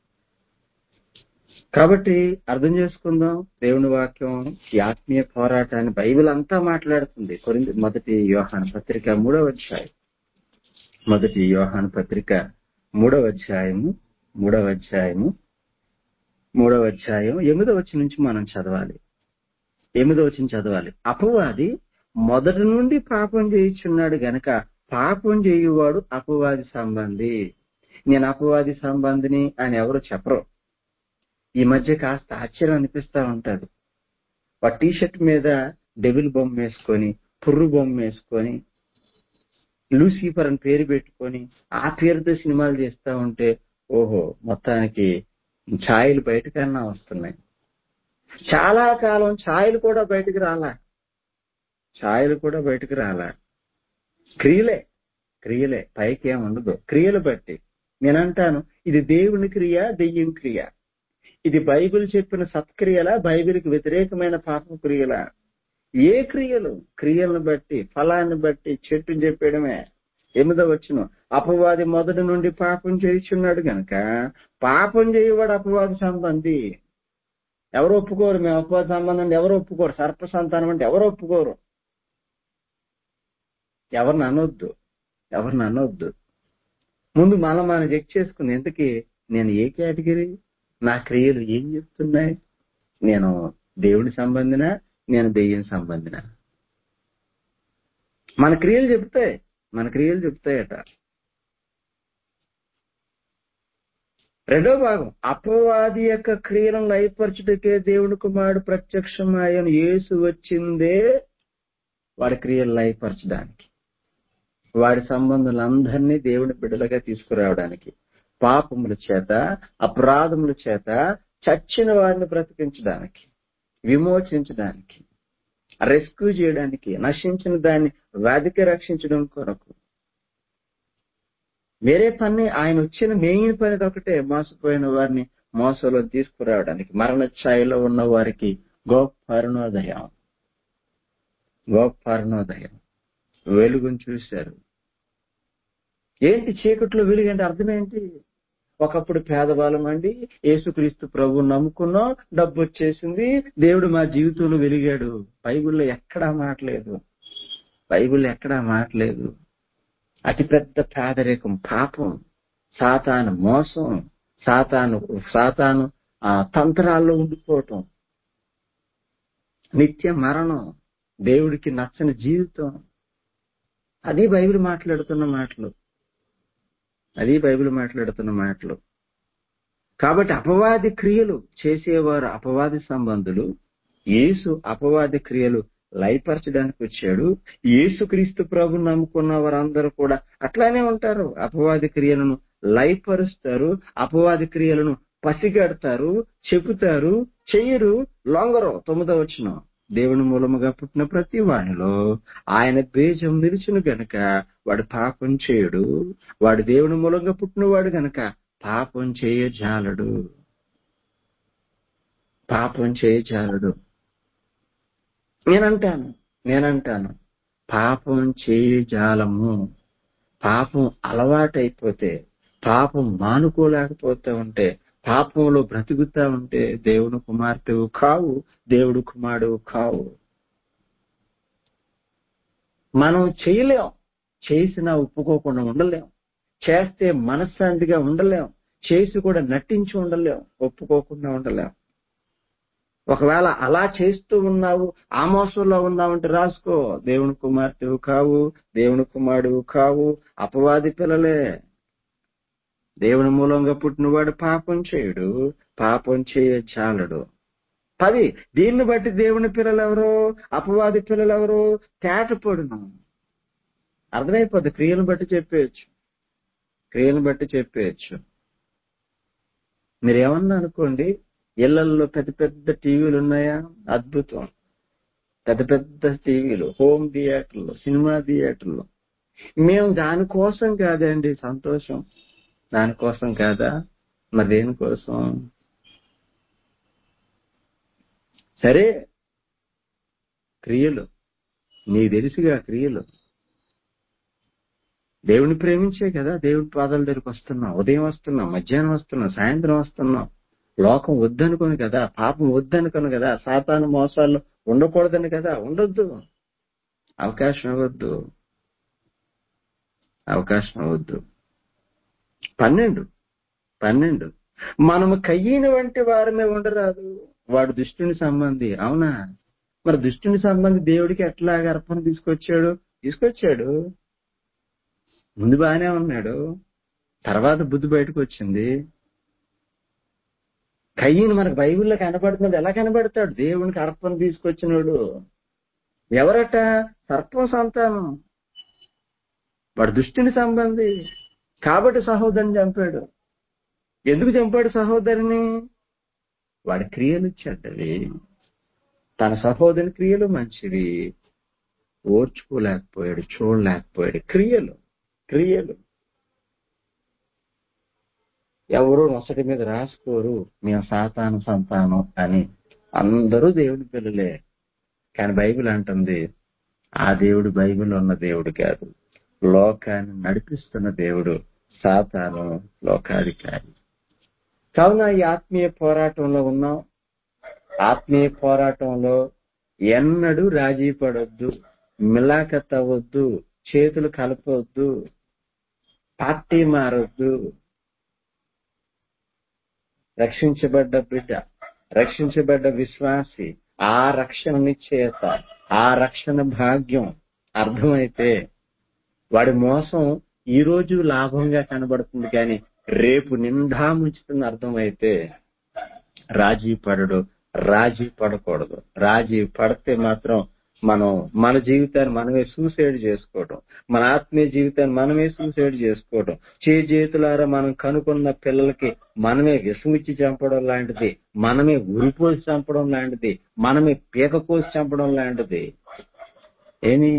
కాబట్టి అర్థం చేసుకుందాం దేవుని వాక్యం ఈ ఆత్మీయ పోరాటాన్ని బైబిల్ అంతా మాట్లాడుతుంది కొరింది మొదటి యోహాన పత్రిక మూడవ అధ్యాయం మొదటి యోహాన పత్రిక మూడవ అధ్యాయము మూడవ అధ్యాయము మూడవ అధ్యాయం ఎనిమిదవ వచ్చి నుంచి మనం చదవాలి ఎనిమిదవ వచ్చి చదవాలి అపవాది మొదటి నుండి పాపం చేయించున్నాడు గనక పాపం చేయువాడు అపవాది సంబంధి నేను అపవాది సంబంధిని అని ఎవరు చెప్పరు ఈ మధ్య కాస్త ఆశ్చర్యం అనిపిస్తా ఉంటది ఆ టీ షర్ట్ మీద డెవిల్ బొమ్మ వేసుకొని పుర్రు బొమ్మ వేసుకొని లూసిఫర్ అని పేరు పెట్టుకొని ఆ పేరుతో సినిమాలు చేస్తా ఉంటే ఓహో మొత్తానికి ఛాయలు బయటకన్నా వస్తున్నాయి చాలా కాలం ఛాయలు కూడా బయటకు రాలా ఛాయలు కూడా బయటకు రాలా క్రియలే క్రియలే పైకి ఏం ఉండదు క్రియలు బట్టి నేనంటాను ఇది దేవుని క్రియ దెయ్యం క్రియ ఇది బైబిల్ చెప్పిన సత్క్రియల బైబిల్కి వ్యతిరేకమైన పాప క్రియల ఏ క్రియలు క్రియలను బట్టి ఫలాన్ని బట్టి చెట్టు చెప్పడమే ఎనిమిదో వచ్చిన అపవాది మొదటి నుండి పాపం చేయుచున్నాడు గనక పాపం చేయవాడు అపవాది సంబంధి ఎవరు ఒప్పుకోరు మేము అపవాది సంబంధం అంటే ఎవరు ఒప్పుకోరు సర్ప సంతానం అంటే ఎవరు ఒప్పుకోరు ఎవరిని అనొద్దు ఎవరిని అనొద్దు ముందు మనం మనం చెక్ చేసుకుని ఎంతకి నేను ఏ కేటగిరీ నా క్రియలు ఏం చెప్తున్నాయి నేను దేవుని సంబంధిన నేను దెయ్యం సంబంధిన మన క్రియలు చెప్తాయి మన క్రియలు చెప్తాయట రెండో భాగం అపవాది యొక్క క్రియలను లయపరచుటకే దేవుని కుమారుడు ప్రత్యక్షమాయన యేసు వచ్చిందే వాడి క్రియలు లయపరచడానికి వాడి సంబంధులందరినీ దేవుని బిడ్డలుగా తీసుకురావడానికి పాపముల చేత అపరాధముల చేత చచ్చిన వారిని బ్రతికించడానికి విమోచించడానికి రెస్క్యూ చేయడానికి నశించిన దాన్ని వ్యాధికి రక్షించడం కొరకు వేరే పని ఆయన వచ్చిన మెయిన్ పని ఒకటే మోసపోయిన వారిని మోసంలో తీసుకురావడానికి మరణ ఛాయలో ఉన్న వారికి గొప్ప అరుణోదయం గొప్ప అరుణోదయం వెలుగును చూశారు ఏంటి చీకట్లో వెలుగు అంటే అర్థం ఏంటి ఒకప్పుడు పేదవాళ్ళం అండి యేసుక్రీస్తు ప్రభు నమ్ముకున్నాం డబ్బు వచ్చేసింది దేవుడు మా జీవితంలో వెలిగాడు బైబిల్లో ఎక్కడా మాట్లేదు బైబిల్లో ఎక్కడా మాట్లేదు అతిపెద్ద పేదరికం పాపం సాతాను మోసం సాతాను సాతాను ఆ తంత్రాల్లో ఉండిపోవటం నిత్య మరణం దేవుడికి నచ్చని జీవితం అది బైబిల్ మాట్లాడుతున్న మాటలు అది బైబిల్ మాట్లాడుతున్న మాటలు కాబట్టి అపవాది క్రియలు చేసేవారు అపవాది సంబంధులు యేసు అపవాది క్రియలు లయపరచడానికి వచ్చాడు యేసుక్రీస్తు ప్రభు నమ్ముకున్న వారందరూ కూడా అట్లానే ఉంటారు అపవాది క్రియలను లయపరుస్తారు అపవాది క్రియలను పసిగడతారు చెబుతారు చెయ్యరు లొంగరు తొమ్మిదో వచ్చిన దేవుని మూలముగా పుట్టిన ప్రతి వానిలో ఆయన బీజం నిలిచిన గనక వాడు పాపం చేయడు వాడు దేవుని మూలంగా పుట్టినవాడు గనక పాపం చేయజాలడు పాపం చేయజాలడు నేనంటాను నేనంటాను పాపం చేయజాలము పాపం అలవాటైపోతే పాపం మానుకోలేకపోతే ఉంటే పాపంలో బ్రతుకుతా ఉంటే దేవుని కుమార్తెవు కావు దేవుడు కుమారుడు కావు మనం చేయలేం చేసినా ఒప్పుకోకుండా ఉండలేం చేస్తే మనశ్శాంతిగా ఉండలేం చేసి కూడా నటించి ఉండలేం ఒప్పుకోకుండా ఉండలేం ఒకవేళ అలా చేస్తూ ఉన్నావు ఆ మోసంలో ఉన్నావంటే రాసుకో దేవుని కుమార్తెవు కావు దేవుని కుమారుడు కావు అపవాది పిల్లలే దేవుని మూలంగా పుట్టినవాడు పాపం చేయడు పాపం చేయ చాలడు పది దీన్ని బట్టి దేవుని పిల్లలు ఎవరు అపవాది పిల్లలు ఎవరు తేటపడును అర్థమైపోద్ది క్రియను బట్టి చెప్పేయచ్చు క్రియను బట్టి చెప్పేయచ్చు మీరేమన్నా అనుకోండి ఇళ్లల్లో పెద్ద పెద్ద టీవీలు ఉన్నాయా అద్భుతం పెద్ద పెద్ద టీవీలు హోమ్ థియేటర్లు సినిమా థియేటర్లు మేము దానికోసం కాదండి సంతోషం దానికోసం కాదా మరి దేనికోసం సరే క్రియలు నీకు తెలుసుగా క్రియలు దేవుని ప్రేమించే కదా దేవుడి పాదాల దగ్గరికి వస్తున్నాం ఉదయం వస్తున్నాం మధ్యాహ్నం వస్తున్నాం సాయంత్రం వస్తున్నాం లోకం వద్దనుకోను కదా పాపం వద్దనుకోను కదా సాతాను మోసాలు ఉండకూడదని కదా ఉండొద్దు అవకాశం ఇవ్వద్దు అవకాశం ఇవ్వద్దు పన్నెండు పన్నెండు మనము కయ్యిన వంటి వారమే ఉండరాదు వాడు దుష్టుని సంబంధి అవునా మరి దుష్టుని సంబంధి దేవుడికి ఎట్లా అర్పణ తీసుకొచ్చాడు తీసుకొచ్చాడు ముందు బాగానే ఉన్నాడు తర్వాత బుద్ధి బయటకు వచ్చింది కయ్యను మనకు బైబిల్లో కనబడుతున్నాడు ఎలా కనబడతాడు దేవునికి అర్పణ తీసుకొచ్చినాడు ఎవరట సర్పం సంతానం వాడు దుష్టిని సంబంధి కాబట్టి సహోదరుని చంపాడు ఎందుకు చంపాడు సహోదరిని వాడి క్రియలు చెడ్డవి తన సహోదరుని క్రియలు మంచివి ఓర్చుకోలేకపోయాడు చూడలేకపోయాడు క్రియలు క్రియలు ఎవరు నొసటి మీద రాసుకోరు మేము సాతాను సంతానం అని అందరూ దేవుడి పిల్లలే కానీ బైబిల్ అంటుంది ఆ దేవుడు బైబిల్ ఉన్న దేవుడు కాదు లోకాన్ని నడిపిస్తున్న దేవుడు సాతాను లోకాధికారి కావున ఈ ఆత్మీయ పోరాటంలో ఉన్నాం ఆత్మీయ పోరాటంలో ఎన్నడూ రాజీ పడొద్దు మిలాఖత్ అవ్వద్దు చేతులు కలపవద్దు పార్టీ మారొద్దు రక్షించబడ్డ బిడ్డ రక్షించబడ్డ విశ్వాసి ఆ రక్షణ నిశ్చయత ఆ రక్షణ భాగ్యం అర్థమైతే వాడి మోసం ఈ రోజు లాభంగా కనబడుతుంది కానీ రేపు నిండా ముంచుతుంది అర్థమైతే రాజీ పడడు రాజీ పడకూడదు రాజీ పడితే మాత్రం మనం మన జీవితాన్ని మనమే సూసైడ్ చేసుకోవడం మన ఆత్మీయ జీవితాన్ని మనమే సూసైడ్ చేసుకోవడం చేతులారా మనం కనుక్కున్న పిల్లలకి మనమే విషమిచ్చి చంపడం లాంటిది మనమే ఉరిపోసి చంపడం లాంటిది మనమే పీక కోసి చంపడం లాంటిది ఏమి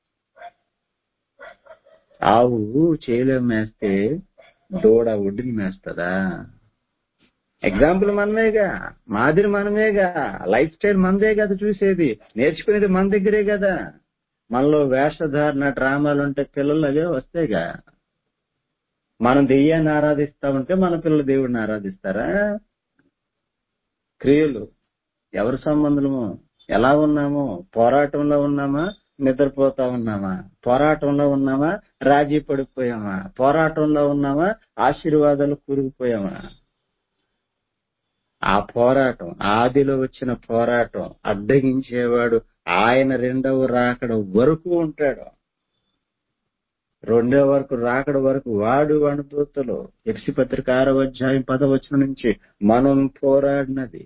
ఆవు చేలో మేస్తే దూడ ఒడ్డుని మేస్తుందా ఎగ్జాంపుల్ మనమేగా మాదిరి మనమేగా లైఫ్ స్టైల్ మనదే కదా చూసేది నేర్చుకునేది మన దగ్గరే కదా మనలో వేషధారణ డ్రామాలు ఉంటే పిల్లలు అవే వస్తాయిగా మనం దెయ్యాన్ని ఆరాధిస్తా ఉంటే మన పిల్లలు దేవుడిని ఆరాధిస్తారా క్రియలు ఎవరి సంబంధము ఎలా ఉన్నాము పోరాటంలో ఉన్నామా నిద్రపోతా ఉన్నామా పోరాటంలో ఉన్నామా రాజీ పడిపోయామా పోరాటంలో ఉన్నామా ఆశీర్వాదాలు కూరుకుపోయామా ఆ పోరాటం ఆదిలో వచ్చిన పోరాటం అడ్డగించేవాడు ఆయన రెండవ రాకడ వరకు ఉంటాడు రెండవ వరకు రాకడ వరకు వాడు అనుభూతులు ఎఫ్సి పత్రిక ఆరవ అధ్యాయం పదవచనం నుంచి మనం పోరాడినది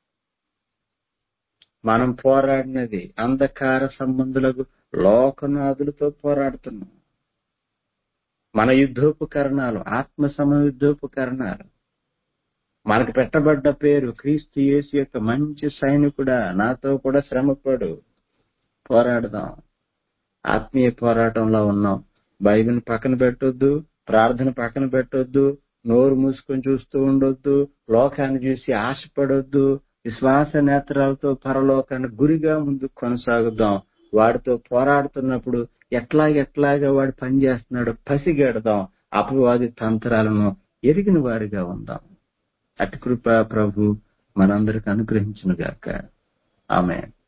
మనం పోరాడినది అంధకార సంబంధులకు లోకనాథులతో పోరాడుతున్నాం మన యుద్ధోపకరణాలు ఆత్మ సమ యుద్ధోపకరణాలు మనకు పెట్టబడ్డ పేరు క్రీస్తు యేసు యొక్క మంచి సైనికుడా నాతో కూడా శ్రమపడు పోరాడదాం ఆత్మీయ పోరాటంలో ఉన్నాం బైబిల్ పక్కన పెట్టొద్దు ప్రార్థన పక్కన పెట్టొద్దు నోరు మూసుకొని చూస్తూ ఉండొద్దు లోకాన్ని చూసి ఆశపడొద్దు విశ్వాస నేత్రాలతో పరలోకాన్ని గురిగా ముందు కొనసాగుదాం వాడితో పోరాడుతున్నప్పుడు ఎట్లా ఎట్లాగా వాడు పనిచేస్తున్నాడో పసిగెడదాం అపవాది తంత్రాలను ఎరిగిన వారిగా ఉందాం అటు కృప ప్రభు మనందరికి అనుగ్రహించును గాక ఆమె